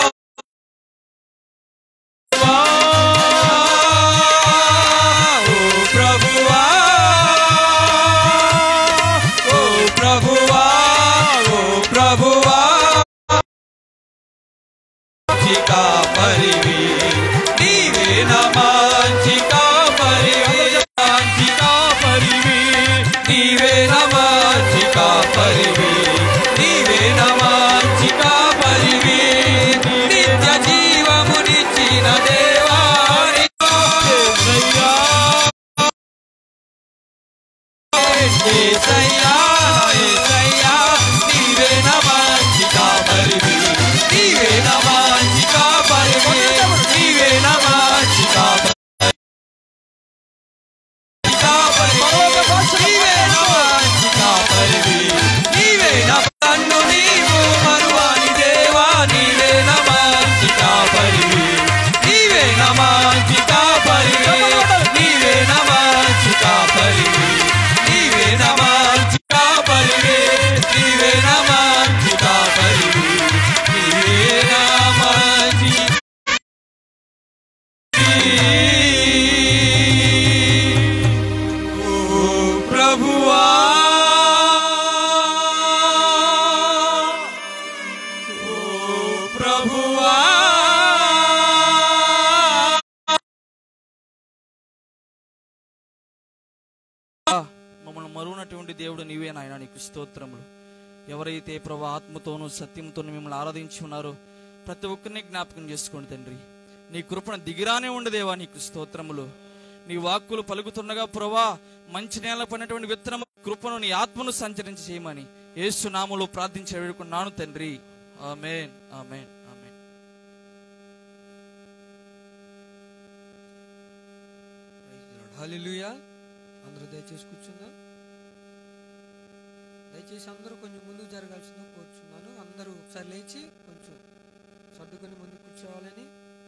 ఓ ప్రభువా ఓ ప్రభువా ఓ ప్రభువా మంచి కాపరివి నీవే నా మంచి కాపరివి మంచి కాపరివి నీవే నా మంచి కాపరివి నీవే నా మంచి కాపరివి నిత్య జీవమునిచ్చిన దేవాని ఏసయ్యా ఏసయ్యా నీవే నా మంచి కాపరివి నీవే నా మంచి కాపరివి నీవే నా మంచి కాపరి నీవే నా మంచి కాపరివి నీవే నా నన్ను నీవు మరువాని దేవా నీవే నా మంచి కాపరివి నీవే నా మంచి కాపరివి నీవే నా మంచి కాపరివి నీవే నా మంచి కాపరివి నీవే నా మంచి కాపరివి నీవే ప్రభువా మమ్మల్ని మరువునటువంటి దేవుడు నీవే నాయన నీకు స్తోత్రములు ఎవరైతే ప్రభు ఆత్మతోనూ సత్యంతోనూ మిమ్మల్ని ఆరాధించి ఉన్నారో ప్రతి ఒక్కరిని జ్ఞాపకం చేసుకోండి తండ్రి నీ కృపణ దిగిరానే ఉండదేవా నీకు స్తోత్రములు నీ వాక్కులు పలుకుతుండగా ప్రభా మంచి నేల పడినటువంటి విత్తనము కృపను నీ ఆత్మను సంచరించి చేయమని యేసు నామములో ప్రార్థించి వేడుకున్నాను తండ్రి ఆమేన్ ఆమేన్ ఆమేన్ హల్లెలూయా అందరూ దయచేసి కూర్చుందాం దయచేసి అందరూ కొంచెం ముందుకు జరగాల్సిందో కోరుచున్నాను అందరూ ఒకసారి లేచి కొంచెం సర్దుకొని ముందుకు కూర్చోవాలని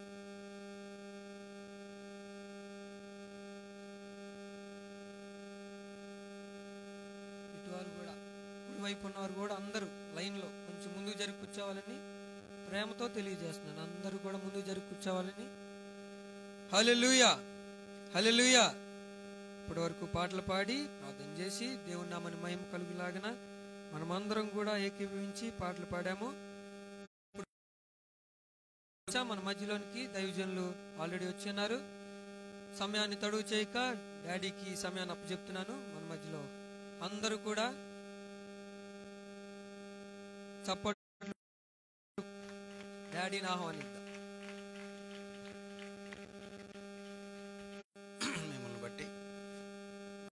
ఇటువారు కూడా కుడివైపు ఉన్నవారు కూడా అందరూ లైన్లో కొంచెం ముందుకు జరిగి కూర్చోవాలని ప్రేమతో తెలియజేస్తున్నాను అందరూ కూడా ముందుకు జరిగి కూర్చోవాలని హల్లెలూయా హల్లెలూయా ఇప్పటి వరకు పాటలు పాడి ప్రార్థన చేసి దేవుని నామని మహిమ కలుగులాగన మనమందరం కూడా ఏకీభవించి పాటలు పాడాము ఇప్పుడు మన మధ్యలోనికి దైవజనులు ఆల్రెడీ వచ్చిన్నారు సమయాన్ని తడువు చేయక డాడీకి సమయాన్ని అప్పచెప్తున్నాను మన మధ్యలో అందరూ కూడా చప్పట్లు డాడీని ఆహ్వానిద్దాం